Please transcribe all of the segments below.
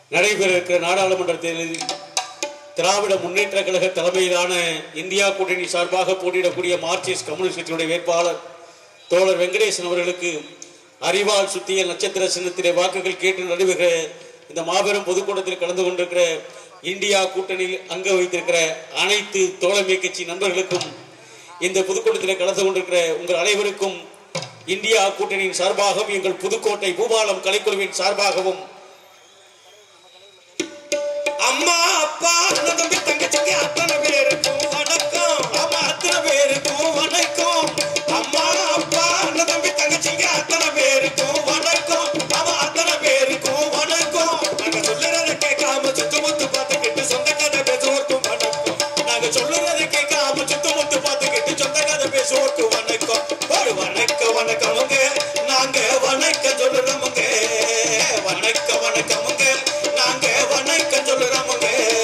நடைபெற இருக்கிற நாடாளுமன்ற தேர்தலில் திராவிட முன்னேற்ற கழக தலைமையிலான இந்தியா கூட்டணி சார்பாக போட்டியிடக்கூடிய மார்க்சிஸ்ட் கம்யூனிஸ்ட் கட்சியுடைய வேட்பாளர் தோழர் வெங்கடேசன் அவர்களுக்கு அறிவால் சுத்திய நட்சத்திர சின்னத்திலே வாக்குகள் கேட்டு நடைபெறுகிற இந்த மாபெரும் பொதுக்கூட்டத்தில் கலந்து கொண்டிருக்கிற இந்தியா கூட்டணியில் அங்க வைத்திருக்கிற அனைத்து தோழமை கட்சி நண்பர்களுக்கும் இந்த பொதுக்கூட்டத்தில் கலந்து கொண்டிருக்கிற உங்கள் அனைவருக்கும் இந்தியா கூட்டணியின் சார்பாகவும் எங்கள் புதுக்கோட்டை பூபாலம் கலைக்குழுவின் சார்பாகவும் அம்மா அப்பா அண்ணன் தம்பி தங்கச்சிக்கு அத்தனை பேருக்கும் வணக்கம் ஆமா அத்தனை பேருக்கும் வணக்கம் அம்மா அப்பா அண்ணன் தம்பி தங்கச்சிக்கு அத்தனை பேருக்கும் வணக்கம் ஆமா அத்தனை பேருக்கும் வணக்கம் நாங்க சொல்லுறத கேட்காம சுத்து முத்து பார்த்துக்கிட்டு சொந்த கதை பேசுவோர்க்கும் வணக்கம் நாங்க சொல்லுறத கேட்காம சுத்து முத்து பார்த்துக்கிட்டு சொந்த கதை பேசுவோர்க்கும் வணக்கம் ஒரு வணக்கம் வணக்கமுங்க நாங்க வணக்கம் சொல்லுறோமுங்க வணக்கம் வணக்கமுங்க நாங்க வணக்கம் சொல்லுறோமுங்க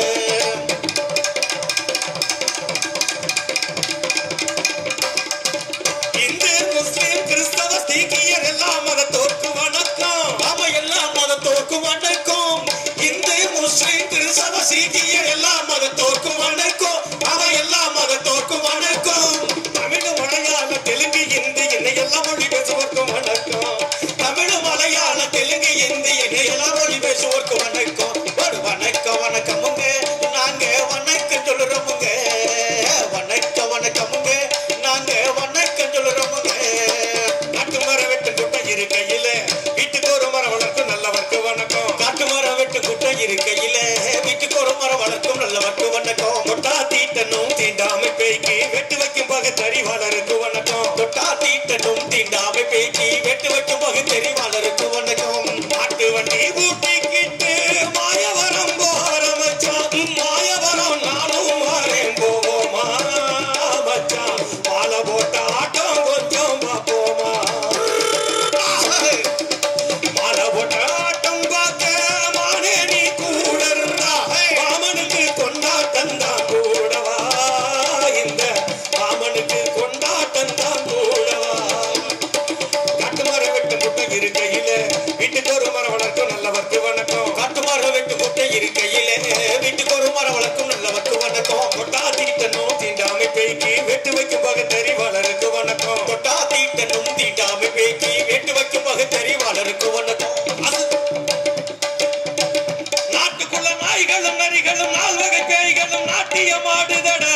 இந்து முஸ்லிம் கிறிஸ்தவ சீக்கியர் எல்லா மதத்தோர்க்கு வணக்கம் நாம எல்லா மதத்தோர்க்கு வணக்கம் இந்து முஸ்லிம் கிறிஸ்தவ சீக்கியர் எல்லா மதத்தோர்க்கு வணக்கம் அவ எல்லா மதத்தோர்க்கு வணக்கம் தமிழ் மலையாள தெலுங்கு இந்தி என்னை எல்லாம் மொழி பேசுவோர்க்கு வணக்கம் தமிழ் மலையாள தெலுங்கு இந்தி என்னை எல்லாம் மொழி பேசுவோர்க்கு வணக்கம் ஒரு வணக்கம் வணக்கமுங்க நாங்க வணக்கம் சொல்லுறோமுங்க வணக்கம் வணக்கமுங்க நாங்க வணக்கம் சொல்லுறோமுங்க காட்டு மரம் வெட்டு குட்டை இருக்கையில வீட்டுக்கு ஒரு மரம் வளர்க்கும் நல்லவர்க்கு வணக்கம் காட்டு மரம் வெட்டு குட்டை இருக்கையில வீட்டுக்கு ஒரு மரம் வளர்க்கும் நல்லவர்க்கு வணக்கம் தொட்டா தீட்டனும் தீண்டாமை பேய்க்கு வெட்டு வைக்கும் பகுத்தறிவாளருக்கு வணக்கம் தொட்டா தீட்டனும் தீண்டாமை பேய்க்கு வெட்டு வைக்கும் பகுத்தறிவாளருக்கு வணக்கம் மாட்டு வண்டி பூட்டிக்கிட்டு மாயவரம் போற மச்சான் மாயவரம் நானும் மாறேன் போவோமா மச்சான் மாலை போட்ட ஆட்டம் கொஞ்சம் பார்ப்போமா மாலை போட்ட ஆட்டம் பார்க்க மானே நீ கூட இருந்தா மாமனுக்கு கொண்டாட்டம் தான் கூடவா இந்த மாமனுக்கு கொண்டாட்டம் தான் கூடவா காட்டு மரம் வெட்டு முட்டை இருக்கையில வீட்டுக்கு ஒரு மரம் வளர்க்கும் நல்லவர்க்கு வணக்கம் காட்டு மரம் வெட்டு முட்டை இருக்கையில வீட்டுக்கு ஒரு மரம் வளர்க்கும் நல்லவர்க்கு வணக்கம் தொட்டா தீட்டனும் தீண்டாமை பேய்க்கு வெட்டு வைக்கும் பகுத்தறிவாளருக்கு வணக்கம் தொட்டா தீட்டனும் தீண்டாமை பேய்க்கு வெட்டு வைக்கும் பகுத்தறிவாளருக்கு வணக்கம் அது நாட்டுக்குள்ள நாய்களும் நரிகளும் நால்வகை பேய்களும் நாட்டியம் ஆடுதடா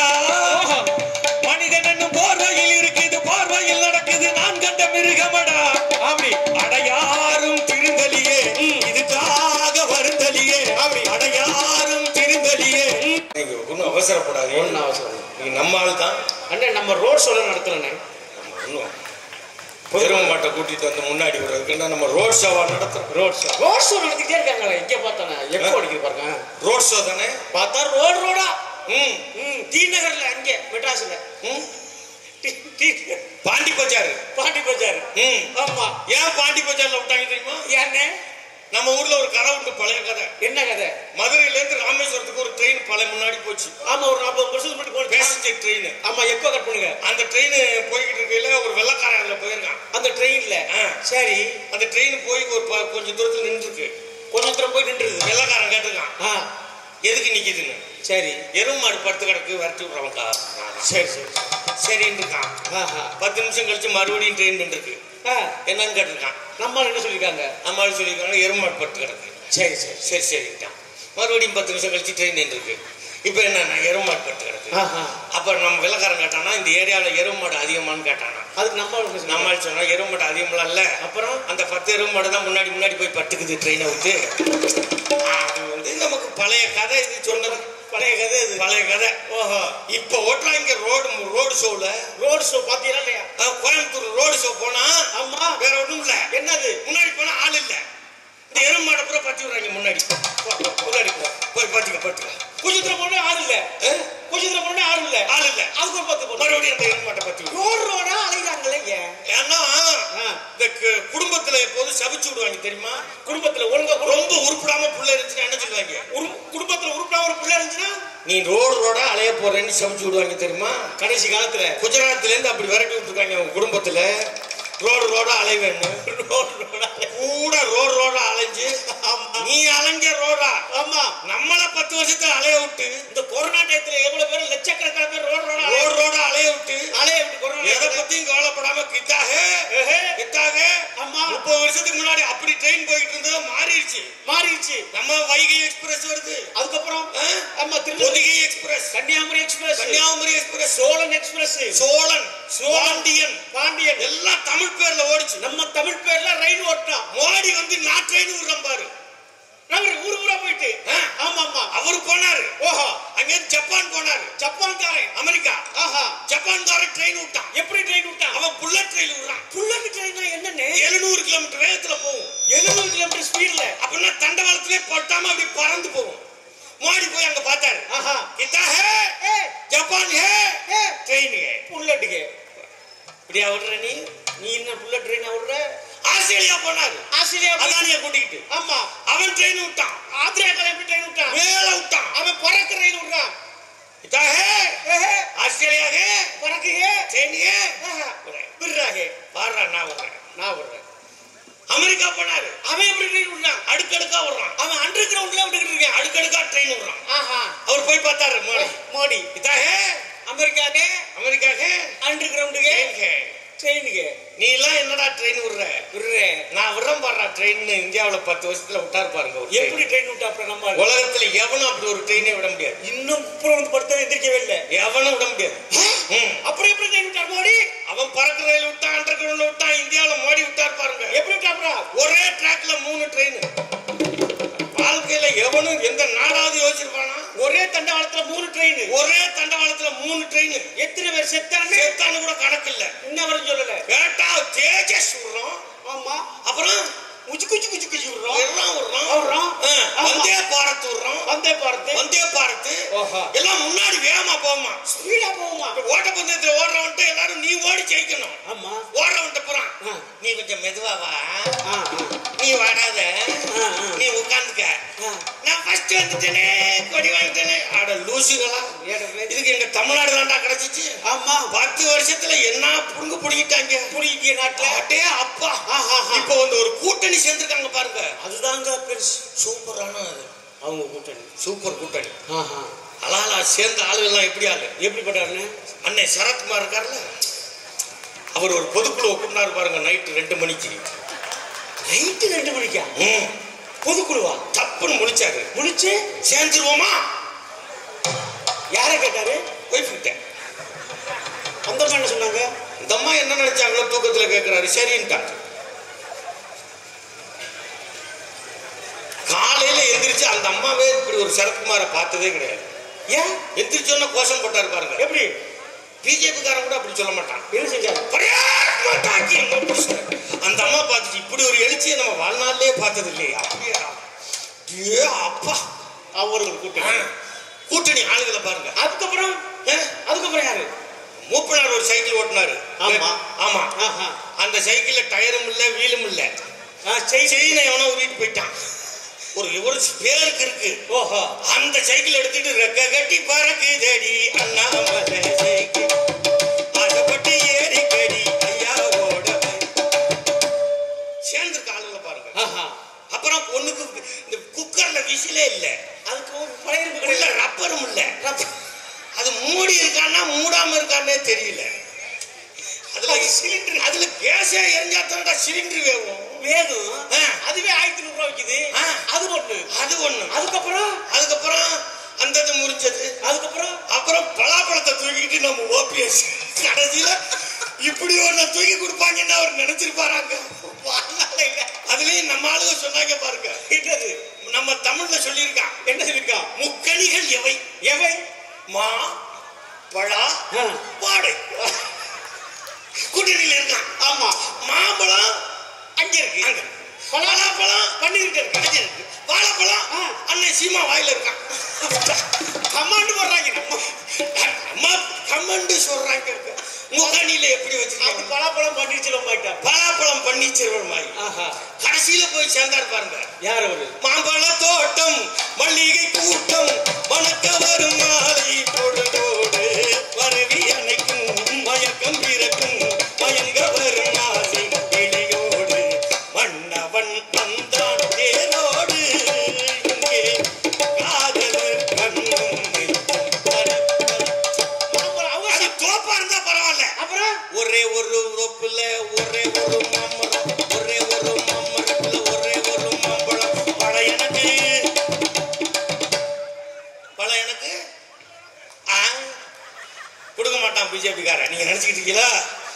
மனிதன் என்னும் போர்வையில் இருக்குது பார்வையில் நடக்குது நான் கண்ட மிருகமடா அப்படி அடையாரும் திருந்தலியே இதுக்காக வருந்தலியே அப்படி அடையாரும் திருந்தலியே நீங்க ஒன்றும் அவசரப்படாது ஒன்றும் அவசரம் நீங்க நம்ம ஆள் தான் அண்ணே நம்ம ரோட் ஷோல நடத்தலண்ணே ஒன்றும் பெரும் மாட்டை கூட்டிட்டு வந்து முன்னாடி விடுறதுக்குன்னா நம்ம ரோட் ஷோவா நடத்துறோம் ரோட் ஷோ ரோட் ஷோ நடத்திட்டே இருக்காங்களே இங்க பார்த்தானே எப்போ அடிக்கிற பாருங்க ரோட் ஷோ தானே பார்த்தா ரோடு ரோடா ம் ம் டி நகர்ல அங்கே மெட்ராஸ்ல ம் டி- டி- பாண்டி பஜார் பாண்டி பஜார் ம் ஆமா ஏன் பாண்டி பஜார்ல விட்டாங்க தெரியுமா ஏண்ணே நம்ம ஊர்ல ஒரு கதை உண்டு பழைய கதை என்ன கதை மதுரையில இருந்து ராமேஸ்வரத்துக்கு ஒரு ட்ரெயின் பழைய முன்னாடி போச்சு ஆமா ஒரு நாற்பது வருஷத்துக்கு முன்னாடி போன பேசஞ்சர் ட்ரெயின் ஆமா எப்போ கட் பண்ணுங்க அந்த ட்ரெயின் போய்கிட்டு இருக்கையில ஒரு வெள்ளக்காரன் அதுல போயிருக்கான் அந்த ட்ரெயின்ல ஆ. சரி அந்த ட்ரெயின் போய் ஒரு ப- கொஞ்சம் தூரத்துல நின்று இருக்கு கொஞ்சம் தூரம் போய் நின்றுது வெள்ளக்காரன் கேட்டிருக்கான் ஆ எதுக்கு நிக்குதுன்னு சரி எருமை மாடு படுத்து கிடக்கு விரட்டி விடுறவன்க்கா சரி சரி சரின்னு இருக்கான் ஆஹா பத்து நிமிஷம் கழிச்சு மறுபடியும் ட்ரெயின் நின்றுருக்கு ஆ என்னன்னு கேட்டிருக்கான் நம்ம என்ன சொல்லிருக்காங்க நம்மளால சொல்லியிருக்காங்க எருமை மாடு படுத்து கிடக்கு சரி சரி சரி சரிட்டான் மறுபடியும் பத்து நிமிஷம் கழிச்சு ட்ரெயின் நின்றுருக்கு இப்போ என்னன்னா எருமை மாடு படுத்து கிடக்கு ஆஹா அப்புறம் நம்ம வெள்ளக்காரன் கேட்டானா இந்த ஏரியாவில் எருமை மாடு அதிகமான்னு கேட்டானா அதுக்கு நம்ம என்ன சொல்லிருக்காங்க? நம்மால் சொன்னா எருமை மாடு அதிகமெல்லாம் இல்ல அப்புறம் அந்த பத்து எருமை மாடு தான் முன்னாடி முன்னாடி போய் பட்டுக்குது ட்ரெயினை விட்டு அது வந்து நமக்கு பழைய கதை இது சொன்னது பழைய கதை இது பழைய கதை ஓஹோ இப்போ ஓட்டுறாங்க ரோடு ரோடு ஷோல ரோட் ஷோ பாத்தீங்களா இல்லையா கோயம்புத்தூர் ரோடு ஷோ போனா ஆமா வேற ஒண்ணும் இல்ல என்னது முன்னாடி போனா ஆள் இல்ல இந்த எருமை மாடை பூரா பத்தி விடுறாங்க முன்னாடி போ, போ, முன்னாடி போ போய் பத்திக்க பத்திக்க கொஞ்சம் தூரம் போனா ஆள் இல்ல கொஞ்சம் தூரம் போனா ஆள் இல்ல ஆள் இல்ல அதுக்கு ஒரு பத்து போறோம் மறுபடியும் அந்த எருமை மாட்டை பத்தி விடு ரோடு ரோடா அலைகிறாங்களே ஏன் ஏன்னா ஆ. இந்த கு- குடும்பத்துல எப்போதும் சபிச்சு விடுவாங்க தெரியுமா குடும்பத்துல ஒழுங்கா ரொம்ப உருப்படாம புள்ள இருந்துச்சுன்னா என்ன சொல்லுவாங்க உரு- குடும்பத்துல உருப்படா ஒரு பிள்ளை இருந்துச்சுன்னா நீ ரோடு ரோடா அலைய போறேன்னு சமைச்சு விடுவாங்க தெரியுமா கடைசி காலத்துல குஜராத்ல இருந்து அப்படி விரட்டி விட்டுருக்காங்க அவங்க குடும்பத்துல ரோடு ரோடா அலைவேன்னு ரோடு ரோடா கூட ரோடு ரோடா அலைஞ்சு நீ அலைஞ்ச ரோடா நம்மள பத்து வருஷத்துல அலைய விட்டு இந்த கொரோனா டயத்துல எவ்வளவு பேர் லட்சக்கணக்கான பேர் ரோடு ரோட ரோடு ரோட அலைய விட்டு அலைய விட்டு கொரோனா எதை டயத்துல. பத்தியும் கவலைப்படாம கித்தாக ஏஹே, கித்தாக ஆமா முப்பது வருஷத்துக்கு முன்னாடி அப்படி ட்ரெயின் போயிட்டு இருந்தது மாறிடுச்சு மாறிடுச்சு நம்ம வைகை எக்ஸ்பிரஸ் வருது அதுக்கப்புறம் ஆ? ஆமா Tirunelveli Pothigai express Kanyakumari express Kanyakumari express Cholan express Cholan Pandian Pandian எல்லாம் தமிழ் பேர்ல ஓடிச்சு நம்ம தமிழ் பேர்ல ரயில் ஓட்டினோம் மோடி வந்து நான் ட்ரெயின் விடுறேன் பாரு நம்ம ஊரு ஊரா போயிட்டு ஆ? ஆமா ஆமா அவரு போனாரு ஓஹோ அங்க ஜப்பான் போனாரு ஜப்பான்காரன் அமெரிக்கா ஆஹா ஜப்பான்காரன் ட்ரெயின் விட்டான் எப்படி ட்ரெயின் விட்டான் அவன் புல்லட் ட்ரெயின் விடுறான் புல்லட் ட்ரெயின் என்னன்னு எழுநூறு கிலோமீட்டர் வேகத்துல போகும் எழுநூறு கிலோமீட்டர் ஸ்பீட்ல அப்படின்னா தண்டவாளத்திலே பட்டாம அப்படி பறந்து போகும் மோடி போய் அங்க பார்த்தாரு ஆஹா கிட்டா ஹே ஏ ஜப்பான் ஹே ஏ ட்ரெயின் ஹே புல்லட்டுக்கு இப்படியா விடுற நீ நீ என்ன புல்லட் ட்ரெயின் விடுற ஆஸ்திரேலியா போனாரு ஆஸ்திரேலியா போய்- அதானிய கூட்டிக்கிட்டு ஆமா அவன் ட்ரெயின் விட்டான் ஆத்திரேலியா எப்படி ட்ரெயின் விட்டான் மேல விட்டான் அவன் பறக்க ரயில் விடுறான் கிட்டா ஹே ஏஹே, ஆஸ்திரேலியா ஹே பறக்குகே ட்ரெயின் ஹே ஆஹா, விடுறாங்க பாடுறா நான் விடுறேன் நான் விடுறேன் அமெரிக்கா போனாரு அவன் எப்படி ட்ரெயின் விடுறான் அடுக்கடுக்கா விடுறான் அவன் அண்டர் கிரவுண்ட்ல விட்டுக்கிட்டு இருக்கான் அடுக்கடுக்கா ட்ரெயின் விடுறான் ஆஹா அவர் போய் பார்த்தாரு மோடி மோடி கிட்டா ஹே அமெரிக்காக்கு அமெரிக்கா ஹே அண்டர் கிரவுண்டுக்கு ட்ரெயின் ஹே ட்ரெயினுக்கு நீ எல்லாம் என்னடா ட்ரெயின் விடுற விடுறேன் நான் விடுறேன் பாடுறா ட்ரெயின் இந்தியாவுல பத்து வருஷத்துல விட்டாரு பாருங்க ஒரு train. எப்படி ட்ரெயின் விட்டா அப்புறம் நம்ம உலகத்துல எவனும் அப்படி ஒரு ட்ரெயினே விட முடியாது இன்னும் அப்புறம் வந்து படுத்த எந்திரிக்கவே இல்லை எவனும் விட முடியாது ம். அப்புறம் எப்படி ட்ரெயின் விட்டார் மோடி அவன் பறக்க ரயில் விட்டான் அண்டர் கிரவுண்ட்ல விட்டான் இந்தியாவுல மோடி விட்டார் பாருங்க எப்படி விட்டா அப்புறம் ஒரே ட்ராக்ல மூணு ட்ரெயின் வாழ்க்கையில எவனும் எந்த நாடாவது யோசிச்சிருப்பானா ஒரே தண்டவாளத்துல மூணு ட்ரெயின் ஒரே தண்டவாளத்துல மூணு ட்ரெயின் எத்தனை பேர் செத்தான்னு சேர்த்தான்னு கூட கணக்கு இல்ல இன்ன வரை சொல்லல கேட்டா தேஜஸ் விடுறோம் ஆமா அப்புறம் குச்சி குச்சி குச்சி குச்சி விடுறோம் விடுறோம் விடுறோம் விடுறோம். ஆ, ஆமா. வந்தே பாரத் விடுறோம் வந்தே பாரத்து வந்தே பாரத் ஓஹோ எல்லாம் முன்னாடி வேகமா போமா ஸ்பீடா போகுமா ஓட்ட பந்தயத்துல ஓடுறவன்ட்டு எல்லாரும் நீ ஓடி ஜெயிக்கணும் ஆமா ஓடுறவன்ட்ட போறான் ஆ. நீ கொஞ்சம் மெதுவா வா ஆ, ஆ, நீ வராத ஆ, ஆ. நீ உட்காந்துக்க ஆ. நான் ஃபர்ஸ்ட் வந்துட்டேனே கொடி வாங்கிட்டேனே அட லூசுகளா ஏடா பேரு. இதுக்கு எங்க தமிழ்நாடு தான்டா கிடைச்சிச்சு ஆமா பத்து வருஷத்துல என்ன புடுங்க புடிக்கிட்டாங்க புடிக்கிய நாட்டுல அடே அப்பா ஆஹா. இப்போ வந்து ஒரு கூட்டணி சேர்ந்திருக்காங்க பாருங்க அதுதாங்க பெருசு சூப்பரான அது. அவங்க கூட்டணி சூப்பர் கூட்டணி ஆஹா அலாலா சேர்ந்த ஆளுகள்லாம் எப்படி ஆளு எப்படிப்பட்டாருன்னு அண்ணன் சரத்குமார் இருக்கார்ல அவர் ஒரு பொதுக்குழு கூட்டினாரு பாருங்க நைட்டு ரெண்டு மணிக்கு நைட்டு ரெண்டு மணிக்கா ம், பொதுக்குழுவா டப்புன்னு முடிச்சாரு முடிச்சு சேர்ந்துருவோமா யார கேட்டாரு ஒய்ஃப் கிட்ட அந்த அம்மா என்ன சொன்னாங்க இந்த அம்மா என்ன நினைச்சாங்களோ தூக்கத்துல கேட்கிறாரு சரின்ட்டாங்க காலையில எந்திரிச்சு அந்த அம்மாவே இப்படி ஒரு சரத்குமாரை பார்த்ததே கிடையாது ஏன் எந்திரிச்சோன்னா கோஷம் போட்டாரு பாருங்க எப்படி பிஜேபி காரன் கூட அப்படி சொல்ல மாட்டான் என்ன செஞ்சாரு பரியாத்மா தாக்கி எங்க புடிச்சாரு. அந்த அம்மா பார்த்துச்சு இப்படி ஒரு எழுச்சியை நம்ம வாழ்நாளிலே பார்த்தது இல்லையா அப்படியே ஏ அப்பா அவர்கள் ஆ, கூட்டணி கூட்டணி ஆளுகளை பாருங்க அதுக்கப்புறம் ஆ, அதுக்கப்புறம் யாரு மூப்பனார் ஒரு சைக்கிள் ஓட்டினாரு ஆமா. ஆமா ஆஹா அந்த சைக்கிள்ல டயரும் இல்ல வீலும் இல்ல ஆ, செய் செயினை எவனோ உருவிட்டு போயிட்டான் ஒரு ஒரு பேருக்கு இருக்கு ஓஹோ அந்த சைக்கிள் எடுத்துட்டு ரெக்க கட்டி பறக்கு தேடி அண்ணாமலை சைக்கிள் ஆசைப்பட்டு ஏறி கடி ஐயாவோட சேர்ந்திருக்க ஆளுங்களை பாருங்க ஆஹா அப்புறம் பொண்ணுக்கு இந்த குக்கர்ல விசிலே இல்ல அதுக்கு ஒரு பழைய இருக்கு உள்ள கிடையாது ரப்பரும் இல்ல அது மூடி இருக்கான்னா மூடாம இருக்கான்னே தெரியல அதுல சிலிண்டர் அதுல கேஸே எரிஞ்சா தான்டா சிலிண்டர் வேகும் வேகும் ஆ. அதுவே ஆயிரத்தி நூறு ரூபாய் விக்குது ஆ. அது ஒண்ணு அது ஒண்ணு அதுக்கப்புறம் அதுக்கப்புறம் அந்த இது முடிஞ்சது அதுக்கப்புறம் அப்புறம் பலாப்பழத்தை தூக்கிட்டு நம்ம ஓபிஎஸ் கடைசியில இப்படி ஒண்ணு தூக்கி கொடுப்பாங்கன்னு அவர் நினைச்சிருப்பாராங்க வாழ்நாள்ல இல்ல. அதுலயும் நம்ம ஆளுங்க சொன்னாங்க பாருங்க என்னது நம்ம தமிழ்ல சொல்லியிருக்கான் என்ன சொல்லிருக்கா முக்கணிகள் எவை எவை மா பழா ஆ. வாடை கூட்டணியில் இருக்கான் ஆமா மாம்பழம் அங்க இருக்கு அங்க பலாப்பழம் பண்ணிருக்க இருக்கு அங்க இருக்கு வாழைப்பழம் ஆ. அண்ணன் சீமா வாயில இருக்கான் கமாண்டு போடுறாங்க நம்ம அம்மா கம்மண்டு சொல்றாங்க முக்கணியில எப்படி அப்படி வச்சிருக்காங்க பலாப்பழம் பண்ணி சொல்ல மாட்டான் பலாப்பழம் பன்னீர்செல்வம் மாதிரி ஆஹா கடைசியில போய் சேர்ந்தாரு பாருங்க யார் அவரு மாம்பழ தோட்டம் மல்லிகை கூட்டம் மணக்க வரும் மாலை பொழுதோடு வருவி அணைக்கும் மயக்கம் பிறக்கும் மயங்க வரும் மாலை வெளியோடு மன்னவன் வந்தான் தேரோடு இங்கே பிடிச்சிட்டீங்களா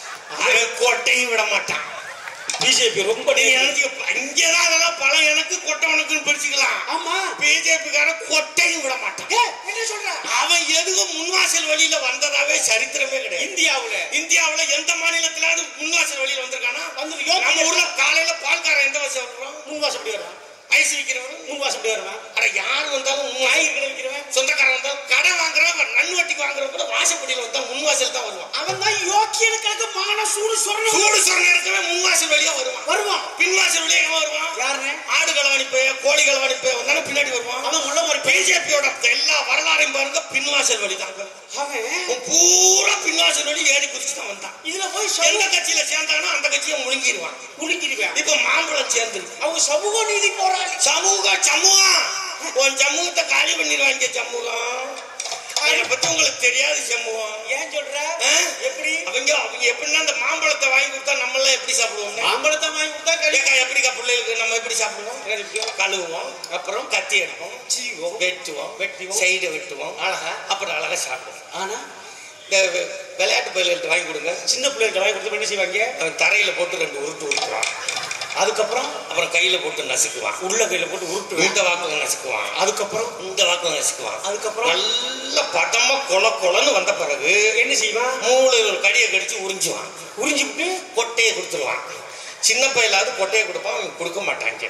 அவன் கோட்டையும் விட மாட்டான் பிஜேபி ரொம்ப நீ danger. எனக்கு இங்கதான் அதெல்லாம் பழம் எனக்கு கொட்டை உனக்குன்னு பிரிச்சுக்கலாம் ஆமா பிஜேபி காரன் கொட்டையும் விட மாட்டான் ஏ, என்ன சொல்ற அவன் எதுவும் முன்வாசல் வழியில வந்ததாவே சரித்திரமே கிடையாது இந்தியாவுல இந்தியாவுல எந்த மாநிலத்திலாவது முன்வாசல் வழியில வந்திருக்கானா வந்து யோகி நம்ம ஊர்ல காலையில பால்காரன் எந்த வருஷம் வருவான் முன் வாசப்படி வருவான் ஐஸ் விற்கிறவன் முன் வாசப்படி வருவான் அட யார் வந்தாலும் முன் காய்கறி வாசல் கடை விற்கிறவன் சொந்தக்காரன் வந்தாலும் கடை வாங்குறவன் நன்வட்டிக்கு வாங்குறவன் கூட வாசப்படியில வந்தா முன்வாசல் தான் வருவான் அவன் தான் யோக்கியனு கணக்கு மான சூடு சொரணம் சூடு சொரண இருக்கவே முன்வாசல் வழியா வருவான் வருவான் பின்வாசல் வழியா எவன் வருவான் யாருன்னு ஆடு களவாணிப்பைய கோழி களவாணிப்பைய வந்தாலும் பின்னாடி வருவான் அவன் உள்ள மாதிரி பிஜேபியோட எல்லா வரலாறையும் பாருங்க பின்வாசல் வழி தான் அவன் பூரா பின்வாசல் வழி ஏறி குதிச்சு தான் வந்தான் இதுல போய் எந்த சமூக கட்சியில சேர்ந்தானோ அந்த கட்சியை முழுங்கிடுவான் குளிக்கிறவன் இப்ப மாம்பழம் சேர்ந்துருக்கு அவங்க சமூக நீதி போராளி சமூக சமூகம் உன் சமூகத்தை காலி பண்ணிடுவாங்க சமூகம் அதை பத்தி உங்களுக்கு தெரியாது சமூகம் ஏன் சொல்ற ஆ? எப்படி அவங்க அவங்க எப்படின்னா அந்த மாம்பழத்தை வாங்கி கொடுத்தா நம்ம எல்லாம் எப்படி சாப்பிடுவோம் மாம்பழத்தை வாங்கி கொடுத்தா கறி ஏக்கா எப்படிக்கா பிள்ளைகளுக்கு நம்ம எப்படி சாப்பிடுவோம் கழுவுவோம் அப்புறம் கத்தி எடுப்போம் சீவோம் வெட்டுவோம் வெட்டுவோம். சைடு வெட்டுவோம் அழகா அப்புறம் அழகா சாப்பிடுவோம் ஆனா இந்த வெ- விளையாட்டு பயில்கிட்ட வாங்கி கொடுங்க சின்ன பிள்ளைகிட்ட வாங்கி கொடுத்து என்ன செய்வாங்க அவன் தரையில போட்டு ரெண்டு உருட்டு உருட்டுவான் அதுக்கப்புறம் அப்புறம் கையில போட்டு நசுக்குவான் உள்ள கையில போட்டு உருட்டு இந்த வாக்குல நசுக்குவான் அதுக்கப்புறம் இந்த வாக்குல நசுக்குவான் அதுக்கப்புறம் நல்ல பதமா கொல கொலன்னு வந்த பிறகு என்ன செய்வான் மூளை ஒரு கடியை கடிச்சு உறிஞ்சுவான் உறிஞ்சு விட்டு கொட்டையை கொடுத்துருவான் சின்ன பையலாவது கொட்டையை கொடுப்பான் அவங்க கொடுக்க மாட்டாங்க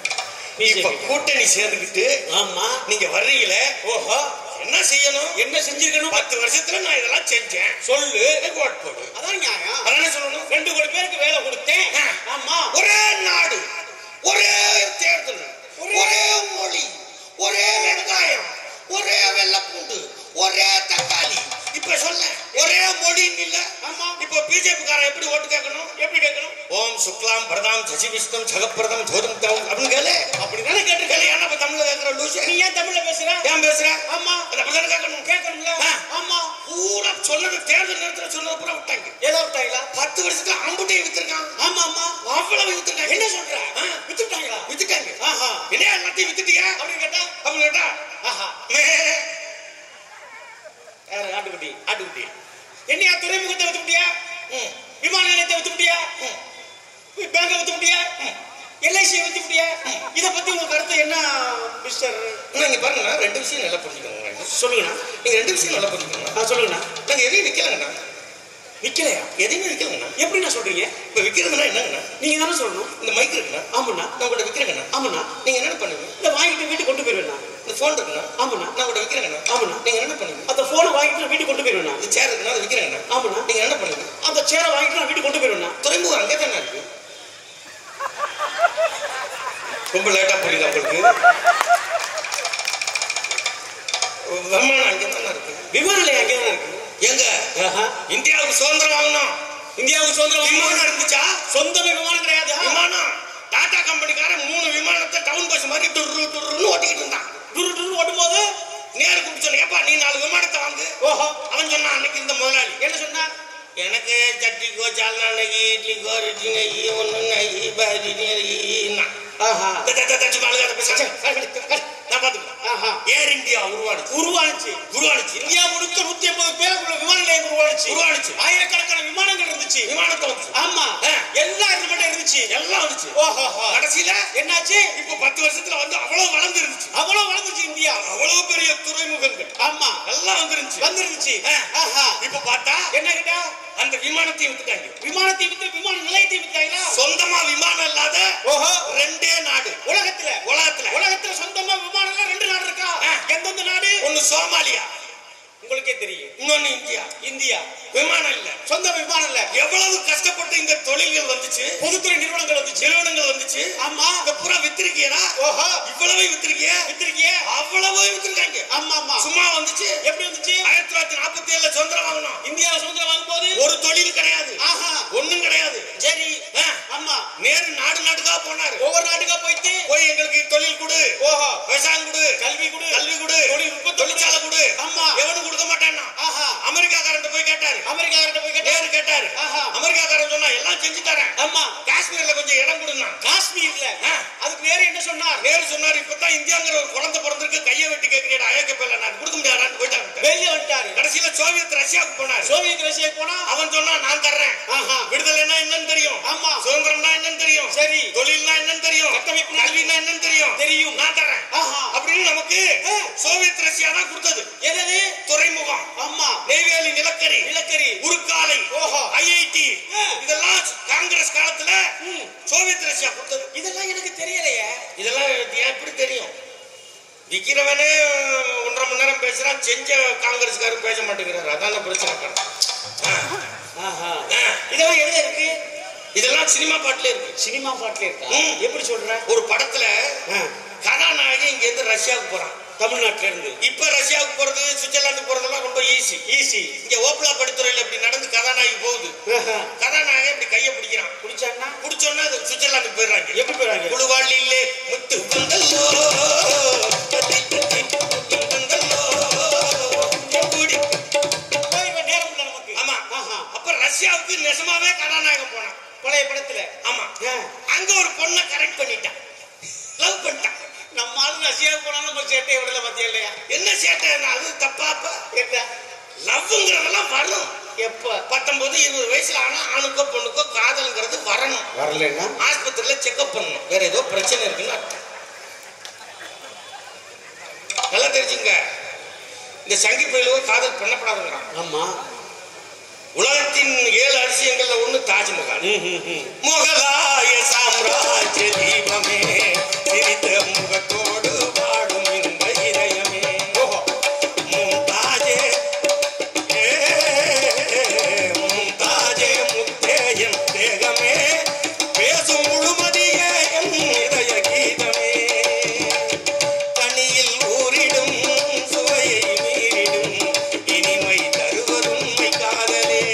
இப்ப BJP. கூட்டணி சேர்ந்துக்கிட்டு ஆமா நீங்க வர்றீங்களே ஓஹோ என்ன செய்யணும் என்ன செஞ்சிருக்கணும் பத்து வருஷத்துல நான் இதெல்லாம் செஞ்சேன் சொல்லு எனக்கு ஓட்டு போடு அதான் நியாயம் அதானே சொல்லணும் ரெண்டு கோடி பேருக்கு வேலை கொடுத்தேன் ஆ. ஆமா ஒரே நாடு ஒரே தேர்தல் ஒரே மொழி ஒரே வெங்காயம் ஒரே வெள்ளப்பூண்டு ஒரே தக்காளி இப்ப சொல்ல ஒரே மொழின்னு இல்ல ஆமா. இப்ப பிஜேபி காரன் எப்படி ஓட்டு கேட்கணும் எப்படி கேட்கணும் ஓம் சுக்லாம் பிரதாம் சசி விஷ்ணம் ஜகப்பிரதம் ஜோதம் தவம் அப்படின்னு கேளு அப்படிதானே கேட்டு கேளு ஏன்னா இப்ப தமிழ்ல கேட்கிற லூசு நீ ஏன் தமிழ்ல பேசுற ஏன் பேசுற ஆமா அது அப்படிதானே கேட்கணும் கேட்கணும்ல ஆ. ஆமா பூரா சொன்னது தேர்தல் நேரத்துல சொன்னது பூரா விட்டாங்க ஏதோ விட்டாங்களா பத்து வருஷத்துல அம்புட்டையும் வித்திருக்கான் ஆமா ஆமா அவ்வளவு வித்திருக்காங்க என்ன சொல்ற ஆ. வித்துட்டாங்களா வித்துட்டாங்க ஆஹா என்ன எல்லாத்தையும் வித்துட்டீங்க அப்படின்னு கேட்டா அப்படின்னு கேட்டா ஆஹா மே. யாரு ஆட்டுக்குட்டி ஆட்டுக்குட்டி என்னையா துறைமுகத்தை வித்து விட்டியா ம். விமான நிலையத்தை வித்து விட்டியா ம். பேங்கை வித்து விட்டியா எல்ஐசியை வித்து விட்டியா இத பத்தி உங்க கருத்து என்ன மிஸ்டர் அண்ணா, இங்க பாருங்க ரெண்டு விஷயம் நல்லா புரிஞ்சுக்கோங்க சொல்லுங்கண்ணா நீங்க ரெண்டு விஷயம் நல்லா புரிஞ்சுக்கோங்க ஆ சொல்லுங்கண்ணா நாங்க எதையும் விற்கலங்கண்ணா விக்கலையா எதையுமே விற்கலங்கண்ணா எப்படிண்ணா சொல்றீங்க இப்ப விற்கிறதுனா என்னங்கண்ணா நீங்க தானே சொல்லணும் இந்த மைக் இருக்குண்ணா ஆமாண்ணா நான் கூட விற்கிறேங்கண்ணா ஆமாண்ணா நீங்க என்ன பண்ணுவீங்க இல்ல வாங்கிட்டு வீட்டுக்கு கொண்டு போயிருவேண்ணா இந்த ஃபோன் இருக்குண்ணா ஆமாண்ணா நான் கூட விற்கிறேங்கண்ணா ஆமாண்ணா நீங்க என்ன பண்ணுவீங்க அந்த போனை வாங்கிட்டு நான் வீட்டுக்கு கொண்டு போயிருவேண்ணா இந்த சேர் இருக்குண்ணா அதை விற்கிறேங்கண்ணா ஆமாண்ணா நீங்க என்ன பண்ணுவீங்க அந்த சேரை வாங்கிட்டு நான் வீட்டுக்கு கொண்டு போயிருவேண்ணா துறைமுகம் அங்கே தானே இருக்கு ரொம்ப லேட்டா புரியுது உங்களுக்கு விமானம் அங்கே தானே இருக்கு விமான நிலையம் அங்கே தான் இருக்கு எங்க ஆஹா. இந்தியாவுக்கு சுதந்திரம் வாங்கணும் இந்தியாவுக்கு சுதந்திரம் விமானம் விமானம் இருந்துச்சா சொந்தமே விமானம் கிடையாது விமானம் டாடா கம்பெனிக்காரன் மூணு விமானத்தை டவுன் பஸ் மாதிரி டுர்ரு டுர்ருன்னு ஓட்டிக்கிட்டு இருந்தான் டுரு டுரு ஓட்டும் போது நேரு கூப்பிட்டு சொன்ன ஏப்பா நீ நாலு விமானத்தை வாங்கு ஓஹோ அவன் சொன்னான் அன்னைக்கு இந்த முதலாளி என்ன சொன்னா எனக்கு சட்னிக்கோ சால்னா நெய் இட்லிக்கோ ரெட்டி நெய் ஒன்று நெய் பாதி நெய்னா ஆஹா நான் பாத்துக்கிறேன் ஆஹா ஏர் இந்தியா உருவானுச்சு உருவானுச்சு உருவானுச்சு இந்தியா முழுக்க நூத்தி ஐம்பது பேருக்குள்ள விமான நிலையம் உருவானுச்சு உருவானுச்சு ஆயிரக்கணக்கான விமானங்கள் இருந்துச்சு விமானத்தை வந்துச்சு ஆமா ஆ. எல்லா இடத்துல மட்டும் இருந்துச்சு எல்லாம் வந்துச்சு ஓஹோ கடைசியில என்னாச்சு இப்ப பத்து வருஷத்துல வந்து அவ்வளவு வளர்ந்து இருந்துச்சு அவ்வளவு வளர்ந்துச்சு இந்தியா அவ்வளவு பெரிய துறைமுகங்கள் ஆமா எல்லாம் வந்துருந்துச்சு வந்துருந்துச்சு ஆ. ஆஹா இப்ப பார்த்தா என்ன கேட்டா அந்த விமானத்தையும் வித்துட்டாங்க விமானத்தை வித்து விமான நிலையத்தை வித்தாங்களா சொந்தமா விமானம் இல்லாத ஓஹோ ரெண்டே நாடு உலகத்துல உலகத்துல உலகத்துல சொந்தமா விமானம் ரெண்டு நாடு இருக்கா ஆ. எந்தெந்த நாடு ஒண்ணு சோமாலியா உங்களுக்கே தெரியும் இன்னொன்னு இந்தியா இந்தியா விமானம் இல்ல சொந்த விமானம் இல்ல எவ்வளவு கஷ்டப்பட்டு இந்த தொழில்கள் வந்துச்சு பொதுத்துறை நிறுவனங்கள் வந்துச்சு நிறுவனங்கள் வந்துச்சு ஆமா இந்த புறா வித்திருக்கியடா ஓஹோ இவ்வளவு வித்திருக்கிய வித்திருக்கிய அவ்வளவு வித்திருக்காங்க ஆமா ஆமா சும்மா வந்துச்சு எப்படி வந்துச்சு ஆயிரத்தி தொள்ளாயிரத்தி நாற்பத்தி ஏழுல சுதந்திரம் வாங்கணும் இந்தியாவை சுதந்திரம் வாங்கும் போது ஒரு தொழில் கிடையாது ஆஹா ஒண்ணும் கிடையாது சரி ஆ, ஆமா நேரு நாடு நாட்டுக்கா போனாரு ஒவ்வொரு நாட்டுக்கா போயிட்டு போய் எங்களுக்கு தொழில் கொடு ஓஹோ விவசாயம் கொடு கல்வி கொடு கல்வி கொடு தொழில் உற்பத்தி தொழிற்சாலை கொடு ஆமா. எவனும் கொடுக்க மாட்டான்னா ஆஹா அமெரிக்காக்காரன் போய் கேட்டாரு அமெரிக்கார்கிட்ட போய் கேட்டா நேரு கேட்டாரு ஆஹா. அமெரிக்காக்காரன் சொன்னா எல்லாம் செஞ்சு தரேன் ஆமா காஷ்மீர்ல கொஞ்சம் இடம் கொடுனா காஷ்மீர்ல ஆ. அதுக்கு நேரு என்ன சொன்னார் நேரு சொன்னாரு இப்பதான் இந்தியாங்கிற ஒரு குழந்தை பிறந்திருக்கு கையை வெட்டி கேட்கிறீங்க அயோக்கிய பிள்ளை நான் கொடுக்க முடியாதான்னு போயிட்டாங்க வெளியே வந்துட்டாரு கடைசியில சோவியத் ரஷ்யாவுக்கு போனாரு சோவியத் ரஷ்யா போனா அவன் சொன்னா நான் தர்றேன் ஆஹா. விடுதலைன்னா என்னன்னு தெரியும் ஆமா. சுதந்திரம்னா என்னன்னு தெரியும் சரி. தொழில்னா என்னன்னு தெரியும் கட்டமைப்பு கல்வினா என்னன்னு தெரியும் தெரியும். நான் தர்றேன் ஆஹா. அப்படின்னு நமக்கு ஆ. சோவியத் ரஷ்யா தான் கொடுத்தது எதது துறைமுகம் ஆமா நெய்வேலி நிலக்கரி நிலக்கரி உருக்காலை ஓஹோ. ஐஐடி ஆ. இதெல்லாம் காங்கிரஸ் காலத்துல ம். சோவியத் ரஷ்யா கொடுத்தது இதெல்லாம் எனக்கு தெரியலையே இதெல்லாம் எனக்கு எப்படி தெரியும் விக்கிறவனே ஒன்றரை மணி நேரம் பேசுறான் செஞ்ச காங்கிரஸ்காரர் பேச மாட்டேங்கிறாரு அதான் பிரச்சனை காரணம். ஆ. ஆஹா. ஆ. இதெல்லாம் எழுத இருக்கு இதெல்லாம் சினிமா பாட்டுல இருக்கு சினிமா பாட்டுல இருக்கா ம். எப்படி சொல்ற ஒரு படத்துல ஆ. கதாநாயகன் இங்க இருந்து ரஷ்யாவுக்கு போறான் தமிழ்நாட்டுல இருந்து இப்ப ரஷ்யாவுக்கு போறது சுவிட்சர்லாந்து போறதெல்லாம் ரொம்ப ஈஸி ஈஸி இங்க ஓப்லா படித்துறையில இப்படி நடந்து கதாநாயகி போகுது கதாநாயகன் இப்படி கையை பிடிக்கிறான் குடிச்சான்னா பிடிச்சோன்னா அது சுவிட்சர்லாந்துக்கு போயிடுறாங்க எப்படி போறாங்க குழுவாளிலே முத்து வந்தல்லோ தத்தி தத்தி முத்து வந்தல்லோ எப்படி போய் இவன் நேரம் இல்லை நமக்கு ஆமா ஆஹா. அப்ப ரஷ்யாவுக்கு நெசமாவே கதாநாயகன் போனான் பழைய படத்துல ஆமா ஆ. அங்க ஒரு பொண்ணை கரெக்ட் பண்ணிட்டான் லவ் பண்ணிட்டான் நம்ம ஆளு ரஷ்யா போனாலும் நம்ம சேட்டை விடல பத்தியா இல்லையா என்ன சேட்டை அது தப்பாப்ப என்ன லவ்ங்கிறதெல்லாம் வரும் எப்ப பத்தொன்பது இருபது வயசுல ஆனா ஆணுக்கோ பொண்ணுக்கோ காதல்ங்கிறது வரணும் வரலன்னா ஆஸ்பத்திரியில செக்அப் பண்ணணும் வேற ஏதோ பிரச்சனை இருக்குன்னு அர்த்தம் நல்லா தெரிஞ்சுங்க இந்த சங்கி பயிலுவோ காதல் பண்ணப்படாதுங்கிறான் ஆமா உலகத்தின் ஏழு அதிசயங்கள்ல ஒண்ணு தாஜ்மஹால் ம், ம், ம். முகலாய சாம்ராஜ்ய தீபமே சிரித்த முகத்தோடு வாடும் இந்த இதயமே ஓஹோ மும்தாஜே ஏ, மும்தாஜே முத்தே என் தேகமே பேசும் முழுமதியே என் இதய கீதமே கனியில் ஊறிடும் சுவையை மீறிடும் இனிமை தருவதும் காதலே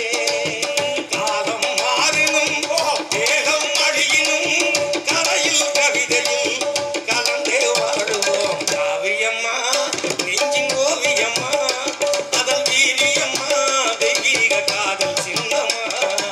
காலம் மாறினும் தேகம் அழியினும் கரையில் கவிதையில் கலந்தே வாழுவோம் காவியம்மா நெஞ்சின் ஓவியம்மா அதல் வீரியம்மா தெய்வீக காதல் சின்னம்மா